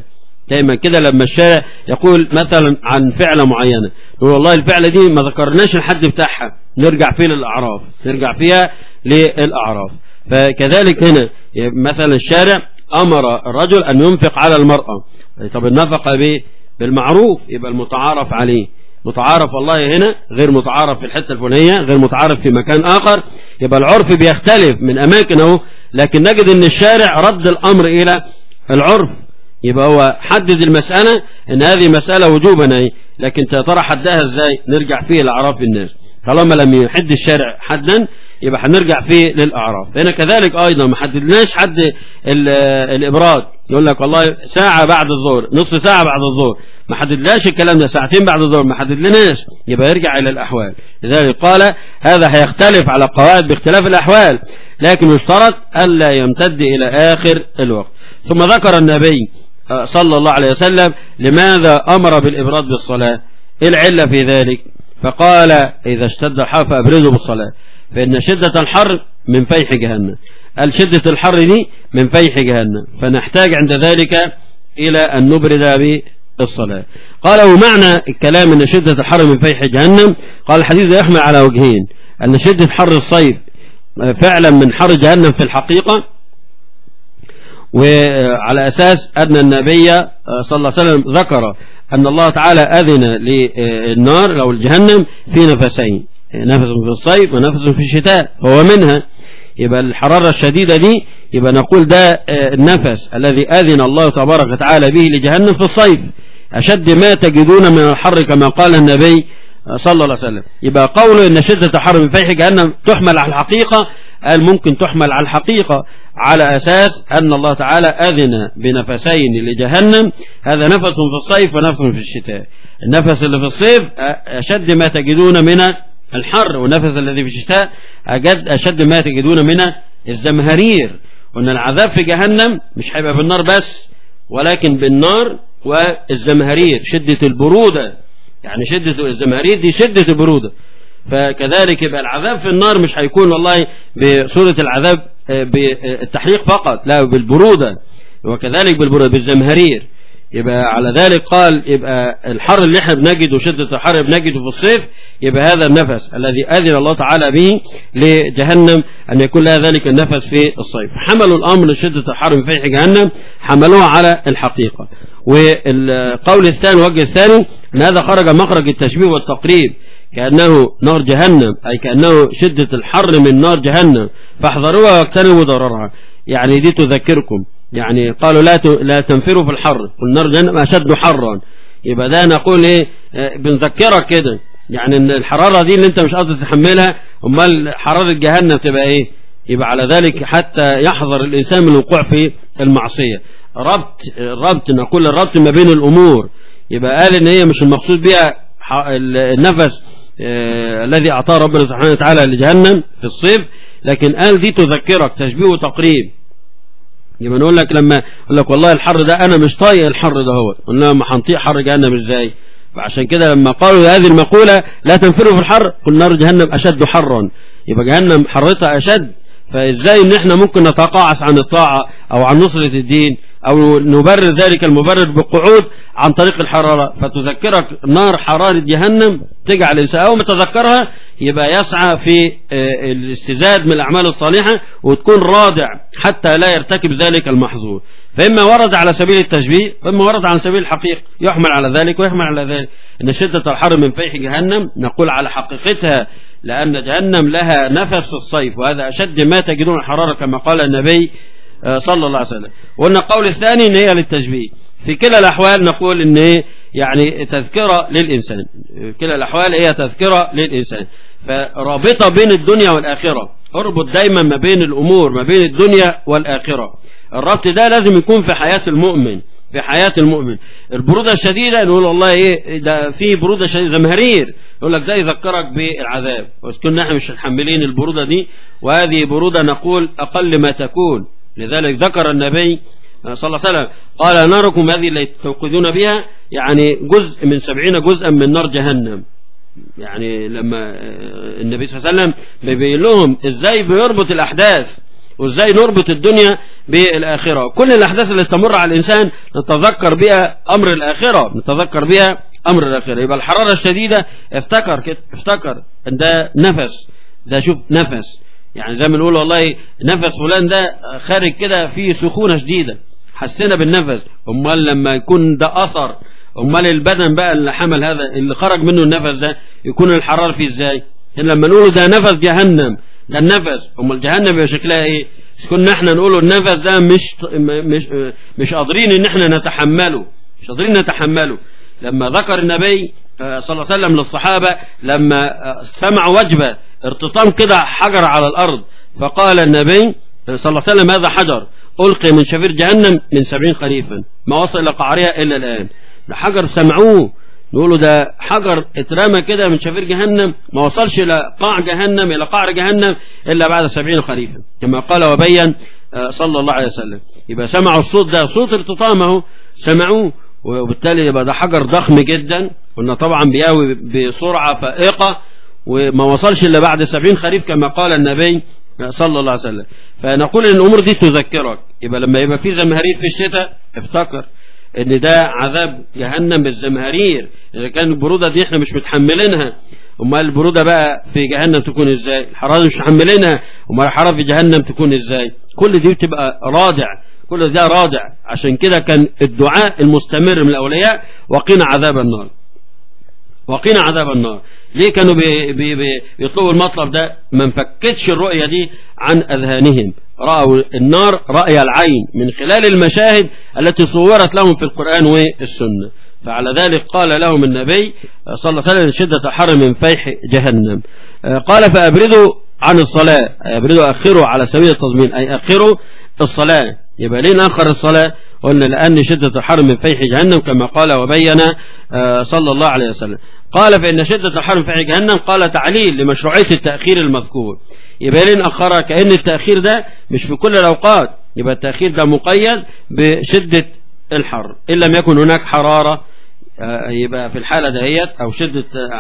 دايما كده لما الشارع يقول مثلا عن فعلة معينة يقول والله الفعلة دي ما ذكرناش الحد بتاعها نرجع فيه للأعراف نرجع فيها للأعراف فكذلك هنا مثلا الشارع أمر الرجل أن ينفق على المرأة طب النفقة به بالمعروف يبقى المتعارف عليه متعارف والله هنا غير متعارف في الحتة الفلانية غير متعارف في مكان آخر يبقى العرف بيختلف من أماكن اهو لكن نجد أن الشارع رد الأمر إلى العرف يبقى هو حدد المسألة أن هذه مسألة وجوبا أي لكن ترى حدها إزاي نرجع فيه لأعراف الناس طالما لم يحد الشارع حدا يبقى هنرجع فيه للأعراف هنا كذلك أيضا ما حددناش حد الإبراد يقول لك والله ساعة بعد الظهر نص ساعة بعد الظهر ما حددناش الكلام ده ساعتين بعد الظهر ما حددناش يبقى يرجع إلى الأحوال لذلك قال هذا هيختلف على قواعد باختلاف الأحوال لكن يشترط ألا يمتد إلى آخر الوقت ثم ذكر النبي صلى الله عليه وسلم لماذا أمر بالإبراد بالصلاة إيه العلة في ذلك فقال إذا اشتد الحر فأبرزوا بالصلاة فإن شدة الحر من فيح جهنم قال شدة الحر دي من فيح جهنم فنحتاج عند ذلك إلى أن نبرد بالصلاة قال ومعنى الكلام أن شدة الحر من فيح جهنم قال الحديث يحمل على وجهين أن شدة حر الصيف فعلا من حر جهنم في الحقيقة وعلى أساس أن النبي صلى الله عليه وسلم ذكر أن الله تعالى أذن للنار أو الجهنم في نفسين نفس في الصيف ونفس في الشتاء فهو منها يبقى الحرارة الشديدة دي يبقى نقول ده النفس الذي أذن الله تبارك وتعالى به لجهنم في الصيف أشد ما تجدون من الحر كما قال النبي صلى الله عليه وسلم يبقى قوله إن شدة حر من فيح جهنم تحمل على الحقيقة قال ممكن تحمل على الحقيقة على أساس أن الله تعالى أذن بنفسين لجهنم هذا نفس في الصيف ونفس في الشتاء النفس اللي في الصيف أشد ما تجدون من الحر والنفس الذي في الشتاء أجد أشد ما تجدون من الزمهرير وأن العذاب في جهنم مش هيبقى بالنار بس ولكن بالنار والزمهرير شدة البرودة يعني شدة الزمهرير دي شدة البرودة فكذلك يبقى العذاب في النار مش هيكون والله بصورة العذاب بالتحريق فقط لا بالبرودة وكذلك بالبرودة بالزمهرير يبقى على ذلك قال يبقى الحر اللي احنا بنجده شدة الحر بنجده في الصيف يبقى هذا النفس الذي أذن الله تعالى به لجهنم أن يكون لها ذلك النفس في الصيف حملوا الأمر لشدة الحر من فيح جهنم حملوها على الحقيقة والقول الثاني وجه الثاني أن هذا خرج مخرج التشبيه والتقريب كأنه نار جهنم أي كأنه شدة الحر من نار جهنم فاحذروها واجتنبوا ضررها يعني دي تذكركم يعني قالوا لا لا تنفروا في الحر قل نار جهنم أشد حرا يبقى ده نقول ايه بنذكرك كده يعني ان الحرارة دي اللي انت مش قادر تتحملها امال حرارة جهنم تبقى ايه يبقى على ذلك حتى يحذر الانسان من الوقوع في المعصية ربط الربط نقول الربط ما بين الامور يبقى قال ان هي مش المقصود بها النفس آه الذي اعطاه ربنا سبحانه وتعالى لجهنم في الصيف لكن قال دي تذكرك تشبيه وتقريب يبقى نقول لك لما يقول لك والله الحر ده انا مش طايق الحر ده هو قلنا ما هنطيق حر جهنم ازاي فعشان كده لما قالوا هذه المقولة لا تنفروا في الحر قل نار جهنم أشد حرا يبقى جهنم حرتها أشد فإزاي إن إحنا ممكن نتقاعس عن الطاعة أو عن نصرة الدين أو نبرر ذلك المبرر بالقعود عن طريق الحرارة فتذكرك نار حرارة جهنم تجعل الإنسان أول ما تذكرها يبقى يسعى في الاستزاد من الأعمال الصالحة وتكون رادع حتى لا يرتكب ذلك المحظور فإما ورد على سبيل التشبيه وإما ورد على سبيل الحقيقة يحمل على ذلك ويحمل على ذلك إن شدة الحر من فيح جهنم نقول على حقيقتها لأن جهنم لها نفس في الصيف وهذا أشد ما تجدون الحرارة كما قال النبي صلى الله عليه وسلم وقلنا القول الثاني إن هي للتشبيه في كلا الأحوال نقول إن هي يعني تذكرة للإنسان كلا الأحوال هي تذكرة للإنسان فرابطة بين الدنيا والآخرة اربط دايما ما بين الأمور ما بين الدنيا والآخرة الربط ده لازم يكون في حياة المؤمن في حياة المؤمن البرودة الشديدة نقول والله ايه ده في برودة شديدة زمهرير يقول لك ده يذكرك بالعذاب بس كنا احنا مش متحملين البرودة دي وهذه برودة نقول أقل ما تكون لذلك ذكر النبي صلى الله عليه وسلم قال ناركم هذه اللي توقدون بها يعني جزء من سبعين جزءا من نار جهنم يعني لما النبي صلى الله عليه وسلم بيبين لهم ازاي بيربط الأحداث وازاي نربط الدنيا بالآخرة كل الأحداث اللي تمر على الإنسان نتذكر بها أمر الآخرة نتذكر بها أمر الآخرة يبقى الحرارة الشديدة افتكر كده افتكر ان ده نفس ده شوف نفس يعني زي ما نقول والله نفس فلان ده خارج كده فيه سخونة شديدة حسينا بالنفس امال لما يكون ده اثر امال البدن بقى اللي حمل هذا اللي خرج منه النفس ده يكون الحرارة فيه ازاي لما نقوله ده نفس جهنم ده النفس امال جهنم يبقى شكلها ايه كنا احنا نقوله النفس ده مش مش مش قادرين ان احنا نتحمله مش قادرين نتحمله لما ذكر النبي صلى الله عليه وسلم للصحابة لما سمعوا وجبة ارتطام كده حجر على الأرض فقال النبي صلى الله عليه وسلم هذا حجر ألقي من شفير جهنم من سبعين خريفا ما وصل إلى قعرها إلا الآن ده حجر سمعوه نقولوا ده حجر اترمى كده من شفير جهنم ما وصلش إلى قاع جهنم إلى قعر جهنم إلا بعد سبعين خريفا كما قال وبين صلى الله عليه وسلم يبقى سمعوا الصوت ده صوت ارتطامه سمعوه وبالتالي يبقى ده حجر ضخم جدا قلنا طبعا بياوي بسرعة فائقة وما وصلش إلا بعد سبعين خريف كما قال النبي صلى الله عليه وسلم فنقول ان الامور دي تذكرك يبقى لما يبقى في زمهرير في الشتاء افتكر ان ده عذاب جهنم بالزمهرير اذا كان البرودة دي احنا مش متحملينها امال البرودة بقى في جهنم تكون ازاي الحرارة مش متحملينها امال الحرارة في جهنم تكون ازاي كل دي بتبقى رادع كل ده رادع عشان كده كان الدعاء المستمر من الاولياء وقنا عذاب النار وقنا عذاب النار ليه كانوا بي بي بي بيطلبوا المطلب ده ما انفكتش الرؤية دي عن أذهانهم رأوا النار رأي العين من خلال المشاهد التي صورت لهم في القرآن والسنة فعلى ذلك قال لهم النبي صلى الله عليه وسلم شدة حر من فيح جهنم قال فأبردوا عن الصلاة أبردوا أخروا على سبيل التضمين أي أخروا الصلاة يبقى ليه نأخر الصلاة قلنا لأن شدة الحر من فيح جهنم كما قال وبين صلى الله عليه وسلم قال فإن شدة الحر من فيح جهنم قال تعليل لمشروعية التأخير المذكور يبقى ليه نأخرها كأن التأخير ده مش في كل الأوقات يبقى التأخير ده مقيد بشدة الحر إن لم يكن هناك حرارة يبقى في الحالة دهيت أو شدة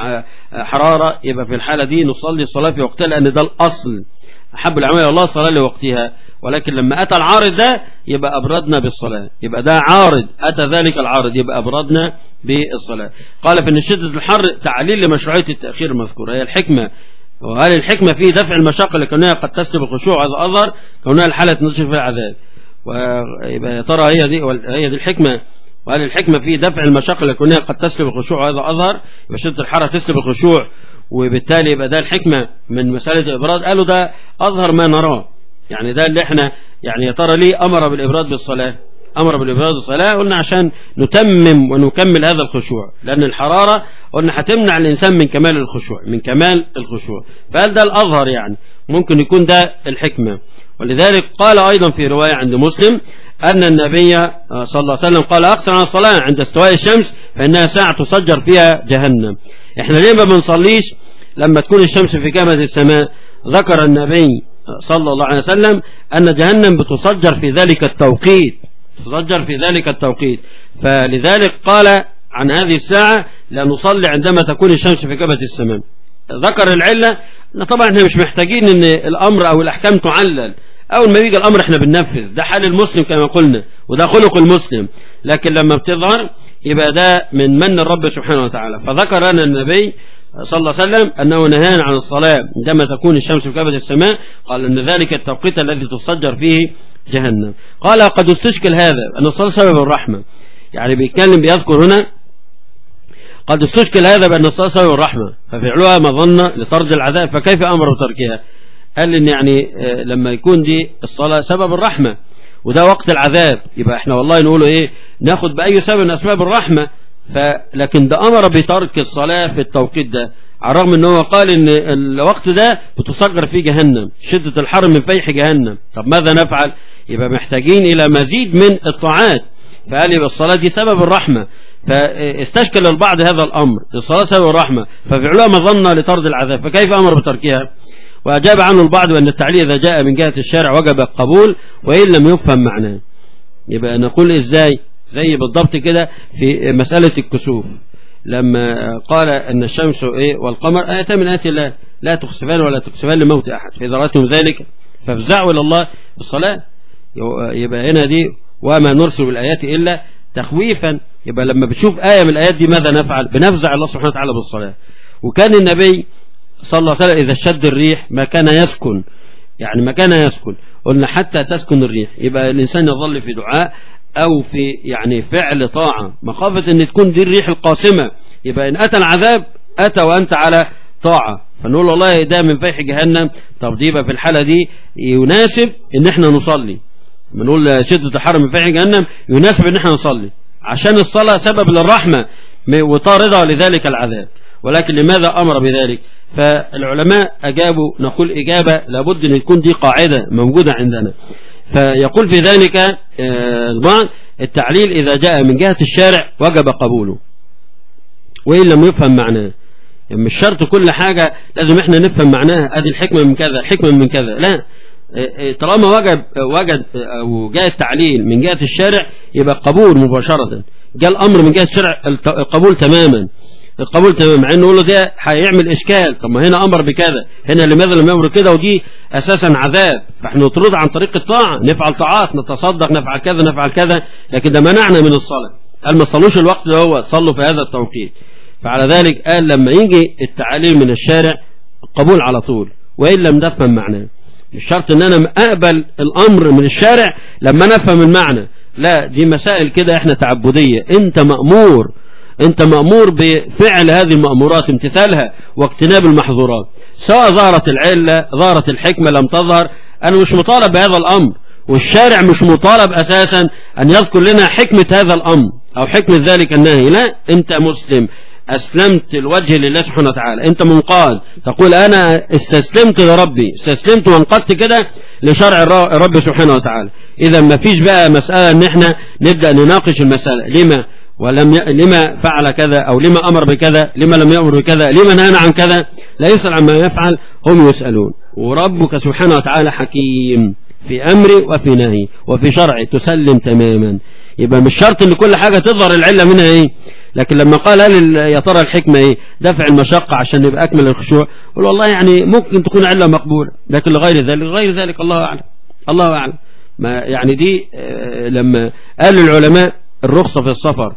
حرارة يبقى في الحالة دي نصلي الصلاة في وقتها لأن ده الأصل أحب الأعمال إلى الله الصلاة لوقتها ولكن لما أتى العارض ده يبقى أبردنا بالصلاة يبقى ده عارض أتى ذلك العارض يبقى أبردنا بالصلاة قال في أن شدة الحر تعليل لمشروعية التأخير المذكور هي الحكمة وهل الحكمة في دفع المشقة لكونها قد تسلب الخشوع هذا أظهر كونها الحالة نشر فيها العذاب ويبقى يا ترى هي دي هي دي الحكمة وهل الحكمة في دفع المشقة لكونها قد تسلب الخشوع هذا أظهر يبقى شدة الحرة تسلب الخشوع وبالتالي يبقى ده الحكمة من مسألة الإبراد قالوا ده أظهر ما نراه يعني ده اللي احنا يعني يا ترى ليه أمر بالإبراد بالصلاة أمر بالإبراد بالصلاة قلنا عشان نتمم ونكمل هذا الخشوع لأن الحرارة قلنا هتمنع الإنسان من كمال الخشوع من كمال الخشوع فهل ده الأظهر يعني ممكن يكون ده الحكمة ولذلك قال أيضا في رواية عند مسلم أن النبي صلى الله عليه وسلم قال أقصر عن الصلاة عند استواء الشمس فإنها ساعة تسجر فيها جهنم احنا ليه ما بنصليش لما تكون الشمس في كامة السماء ذكر النبي صلى الله عليه وسلم أن جهنم بتسجر في ذلك التوقيت تسجر في ذلك التوقيت فلذلك قال عن هذه الساعة لا نصلي عندما تكون الشمس في كبة السماء ذكر العلة طبعا احنا مش محتاجين ان الامر او الاحكام تعلل اول ما يجي الامر احنا بننفذ ده حال المسلم كما قلنا وده خلق المسلم لكن لما بتظهر يبقى ده من من الرب سبحانه وتعالى فذكر لنا النبي صلى الله عليه وسلم أنه نهانا عن الصلاة عندما تكون الشمس في كبد السماء قال أن ذلك التوقيت الذي تسجر فيه جهنم قال قد استشكل هذا أن الصلاة سبب الرحمة يعني بيتكلم بيذكر هنا قد استشكل هذا بأن الصلاة سبب الرحمة ففعلها مظنة لطرد العذاب فكيف أمر بتركها قال إن يعني لما يكون دي الصلاة سبب الرحمة وده وقت العذاب يبقى احنا والله نقوله ايه ناخد بأي سبب من أسباب الرحمة فلكن ده أمر بترك الصلاة في التوقيت ده على الرغم ان هو قال ان الوقت ده بتصغر فيه جهنم شدة الحر من فيح جهنم طب ماذا نفعل يبقى محتاجين الى مزيد من الطاعات فقال يبقى الصلاة دي سبب الرحمة فاستشكل البعض هذا الامر الصلاة سبب الرحمة ففعلها مظنة لطرد العذاب فكيف امر بتركها واجاب عنه البعض بان التعليل اذا جاء من جهة الشارع وجب القبول وان لم يفهم معناه يبقى نقول ازاي زي بالضبط كده في مسألة الكسوف لما قال أن الشمس إيه والقمر آيتان من آيات الله لا تخسفان ولا تخسفان لموت أحد فإذا رأيتم ذلك فافزعوا إلى الله بالصلاة يبقى هنا دي وما نرسل الآيات إلا تخويفا يبقى لما بتشوف آية من الآيات دي ماذا نفعل بنفزع الله سبحانه وتعالى بالصلاة وكان النبي صلى الله عليه وسلم إذا شد الريح ما كان يسكن يعني ما كان يسكن قلنا حتى تسكن الريح يبقى الإنسان يظل في دعاء أو في يعني فعل طاعة مخافة أن تكون دي الريح القاسمة يبقى إن أتى العذاب أتى وأنت على طاعة فنقول والله ده من فيح جهنم طب دي بقى في الحالة دي يناسب ان احنا نصلي بنقول شدة الحرم من فيح جهنم يناسب ان احنا نصلي عشان الصلاة سبب للرحمة وطاردة لذلك العذاب ولكن لماذا أمر بذلك فالعلماء أجابوا نقول إجابة لابد أن تكون دي قاعدة موجودة عندنا فيقول في ذلك البعض التعليل إذا جاء من جهة الشارع وجب قبوله وإن لم يفهم معناه يعني مش شرط كل حاجة لازم احنا نفهم معناها ادي الحكمة من كذا الحكمة من كذا لا طالما وجد وجد او جاء التعليل من جهة الشارع يبقى قبول مباشرة جاء الامر من جهة الشارع القبول تماما القبول تماما مع انه يقول له ده هيعمل اشكال طب ما هنا امر بكذا هنا لماذا لم يامر كده ودي اساسا عذاب فاحنا نطرد عن طريق الطاعه نفعل طاعات نتصدق نفعل كذا نفعل كذا لكن ده منعنا من الصلاه قال ما تصلوش الوقت ده هو صلوا في هذا التوقيت فعلى ذلك قال لما يجي التعليل من الشارع قبول على طول وإن لم نفهم معناه مش شرط ان انا اقبل الامر من الشارع لما نفهم المعنى لا دي مسائل كده احنا تعبدية انت مأمور انت مأمور بفعل هذه المأمورات امتثالها واجتناب المحظورات سواء ظهرت العلة ظهرت الحكمة لم تظهر انا مش مطالب بهذا الامر والشارع مش مطالب اساسا ان يذكر لنا حكمة هذا الامر او حكمة ذلك النهي لا انت مسلم أسلمت الوجه لله سبحانه وتعالى أنت منقاد تقول أنا استسلمت لربي استسلمت وانقدت كده لشرع الرب سبحانه وتعالى إذا ما فيش بقى مسألة أن احنا نبدأ نناقش المسألة لما ولم ي... لما فعل كذا أو لما أمر بكذا لما لم يأمر بكذا لما نهى عن كذا لا يسأل عما يفعل هم يسألون وربك سبحانه وتعالى حكيم في أمري وفي نهي وفي شرعي تسلم تماما يبقى مش شرط ان كل حاجة تظهر العلة منها ايه لكن لما قال هل يا ترى الحكمة ايه دفع المشقة عشان يبقى اكمل الخشوع قل والله يعني ممكن تكون علة مقبولة لكن لغير ذلك غير ذلك الله اعلم الله اعلم ما يعني دي لما قال العلماء الرخصة في السفر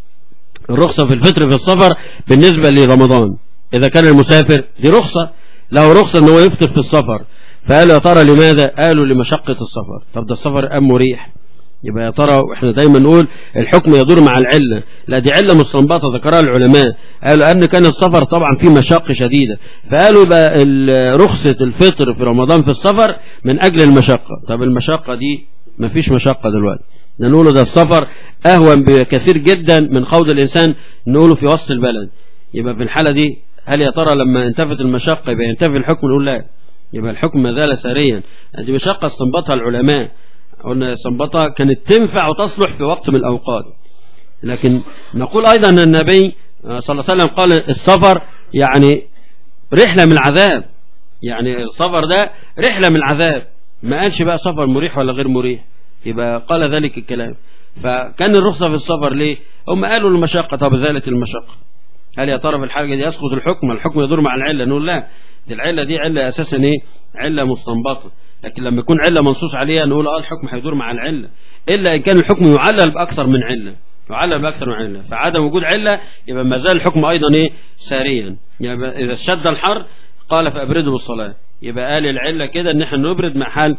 الرخصة في الفطر في السفر بالنسبة لرمضان اذا كان المسافر دي رخصة له رخصة ان هو يفطر في السفر فقالوا يا ترى لماذا قالوا لمشقة السفر طب ده السفر أم مريح يبقى يا ترى واحنا دايما نقول الحكم يدور مع العلة لا دي علة مستنبطة ذكرها العلماء قالوا أن كان السفر طبعا فيه مشاق شديدة فقالوا يبقى رخصة الفطر في رمضان في السفر من أجل المشقة طب المشقة دي ما فيش مشقة دلوقتي نقوله ده السفر أهون بكثير جدا من خوض الإنسان نقوله في وسط البلد يبقى في الحالة دي هل يا ترى لما انتفت المشقة يبقى ينتفي الحكم نقول لا يبقى الحكم ما زال ساريا دي مشقة استنبطها العلماء قلنا استنبطها كانت تنفع وتصلح في وقت من الأوقات لكن نقول أيضا أن النبي صلى الله عليه وسلم قال السفر يعني رحلة من العذاب يعني السفر ده رحلة من العذاب ما قالش بقى سفر مريح ولا غير مريح يبقى قال ذلك الكلام فكان الرخصة في السفر ليه هم قالوا المشقة طب زالت المشقة هل يا ترى في الحاجة دي يسقط الحكم الحكم يدور مع العلة نقول لا دي العلة دي علة أساسا إيه علة مستنبطة لكن لما يكون علة منصوص عليها نقول اه الحكم هيدور مع العلة إلا إن كان الحكم يعلل بأكثر من علة يعلل بأكثر من علة فعدم وجود علة يبقى ما زال الحكم أيضا إيه ساريا يبقى إذا اشتد الحر قال فأبردوا بالصلاة يبقى قال العلة كده إن احنا نبرد مع حال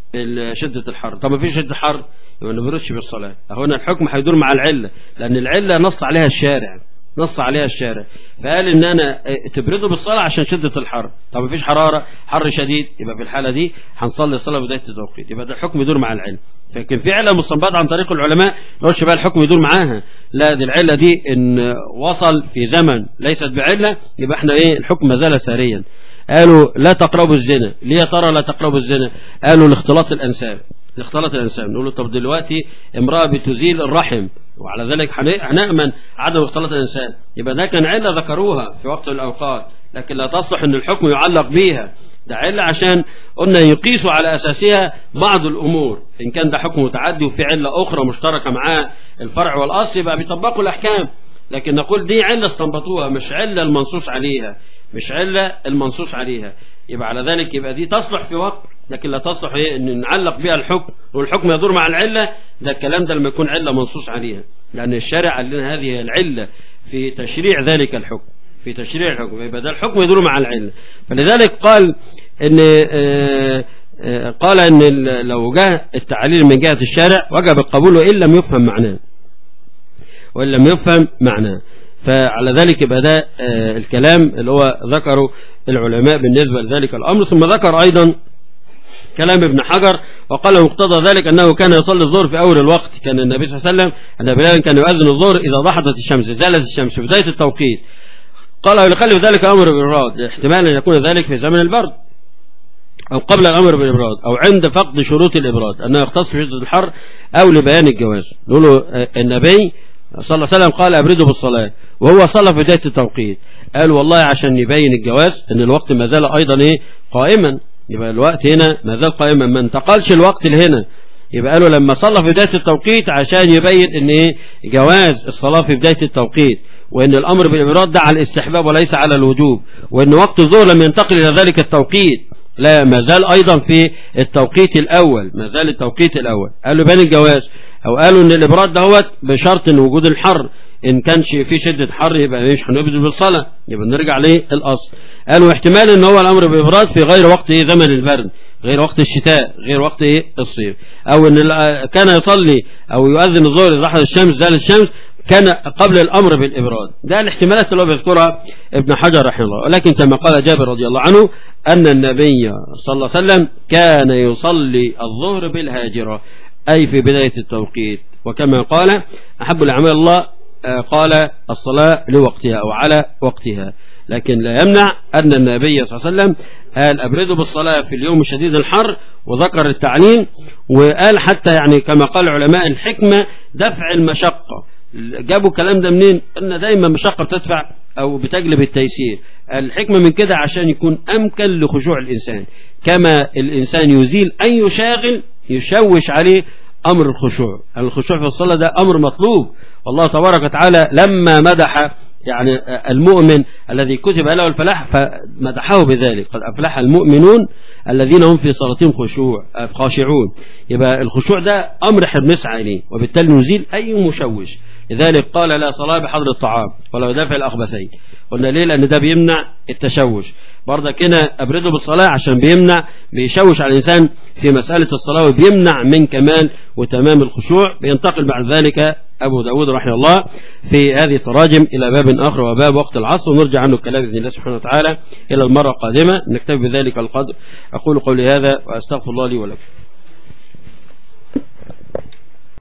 شدة الحر طب ما فيش شدة حر يبقى ما نبردش بالصلاة هنا الحكم هيدور مع العلة لأن العلة نص عليها الشارع نص عليها الشارع فقال ان انا تبرده بالصلاة عشان شدة الحر طب مفيش حرارة حر شديد يبقى في الحالة دي هنصلي الصلاة بداية التوقيت يبقى ده الحكم يدور مع العلم فكان في علة مستنبطة عن طريق العلماء نقولش بقى الحكم يدور معاها لا دي العلة دي ان وصل في زمن ليست بعلة يبقى احنا ايه الحكم ما زال ساريا قالوا لا تقربوا الزنا ليه يا ترى لا تقربوا الزنا قالوا لاختلاط الانساب لاختلاط الانساب نقول له طب دلوقتي امرأة بتزيل الرحم وعلى ذلك هنأمن عدم اختلاط الإنسان يبقى ده كان علة ذكروها في وقت الأوقات لكن لا تصلح أن الحكم يعلق بيها ده علة عشان قلنا يقيسوا على أساسها بعض الأمور إن كان ده حكم متعدي وفي علة أخرى مشتركة معاه الفرع والأصل يبقى بيطبقوا الأحكام لكن نقول دي علة استنبطوها مش علة المنصوص عليها مش علة المنصوص عليها يبقى على ذلك يبقى دي تصلح في وقت لكن لا تصلح ايه ان نعلق بها الحكم والحكم يدور مع العله ده الكلام ده لما يكون عله منصوص عليها لان الشارع قال لنا هذه هي العله في تشريع ذلك الحكم في تشريع الحكم يبقى ده الحكم يدور مع العله فلذلك قال ان آه آه قال ان لو جاء التعليل من جهه الشارع وجب القبول وان لم يفهم معناه وان لم يفهم معناه فعلى ذلك يبقى ده آه الكلام اللي هو ذكره العلماء بالنسبة لذلك الأمر ثم ذكر أيضا كلام ابن حجر وقال مقتضى ذلك أنه كان يصلي الظهر في أول الوقت كان النبي صلى الله عليه وسلم أن بلال كان يؤذن الظهر إذا ضحضت الشمس زالت الشمس في بداية التوقيت قال ويخلف ذلك أمر بالإبراد احتمال أن يكون ذلك في زمن البرد أو قبل الأمر بالإبراد أو عند فقد شروط الإبراد أنه يختص في شدة الحر أو لبيان الجواز نقول النبي صلى الله عليه وسلم قال أبردوا بالصلاة وهو صلى في بداية التوقيت قال والله عشان يبين الجواز ان الوقت ما زال ايضا ايه قائما يبقى الوقت هنا ما زال قائما ما انتقلش الوقت لهنا يبقى قالوا لما صلى في بداية التوقيت عشان يبين ان ايه جواز الصلاة في بداية التوقيت وان الامر بالابراد ده على الاستحباب وليس على الوجوب وان وقت الظهر لم ينتقل الى ذلك التوقيت لا ما زال ايضا في التوقيت الاول ما زال التوقيت الاول قالوا بين الجواز او قالوا ان الابراد دهوت بشرط ان وجود الحر ان كانش في شدة حر يبقى مش هنبدأ بالصلاة يبقى نرجع للأصل قالوا احتمال ان هو الامر بإبراد في غير وقت إيه زمن البرد غير وقت الشتاء غير وقت إيه الصيف او ان كان يصلي او يؤذن الظهر اذا الشمس زال الشمس كان قبل الامر بالابراد ده الاحتمالات اللي هو بيذكرها ابن حجر رحمه الله ولكن كما قال جابر رضي الله عنه ان النبي صلى الله عليه وسلم كان يصلي الظهر بالهاجرة اي في بداية التوقيت وكما قال احب الاعمال الله قال الصلاة لوقتها أو على وقتها لكن لا يمنع أن النبي صلى الله عليه وسلم قال أبردوا بالصلاة في اليوم شديد الحر وذكر التعليم وقال حتى يعني كما قال علماء الحكمة دفع المشقة جابوا الكلام ده منين أن دايما مشقة بتدفع أو بتجلب التيسير الحكمة من كده عشان يكون أمكن لخشوع الإنسان كما الإنسان يزيل أي يشاغل يشوش عليه أمر الخشوع الخشوع في الصلاة ده أمر مطلوب والله تبارك وتعالى لما مدح يعني المؤمن الذي كتب له الفلاح فمدحه بذلك قد أفلح المؤمنون الذين هم في صلاتهم خشوع خاشعون يبقى الخشوع ده أمر حرمس عليه وبالتالي نزيل أي مشوش لذلك قال لا صلاة بحضر الطعام ولا دافع الأخبثين قلنا ليه لأن ده بيمنع التشوش برضك هنا أبرده بالصلاة عشان بيمنع بيشوش على الإنسان في مسألة الصلاة وبيمنع من كمال وتمام الخشوع بينتقل بعد ذلك أبو داود رحمه الله في هذه التراجم إلى باب آخر وباب وقت العصر ونرجع عنه الكلام بإذن الله سبحانه وتعالى إلى المرة القادمة نكتفي بذلك القدر أقول قولي هذا وأستغفر الله لي ولكم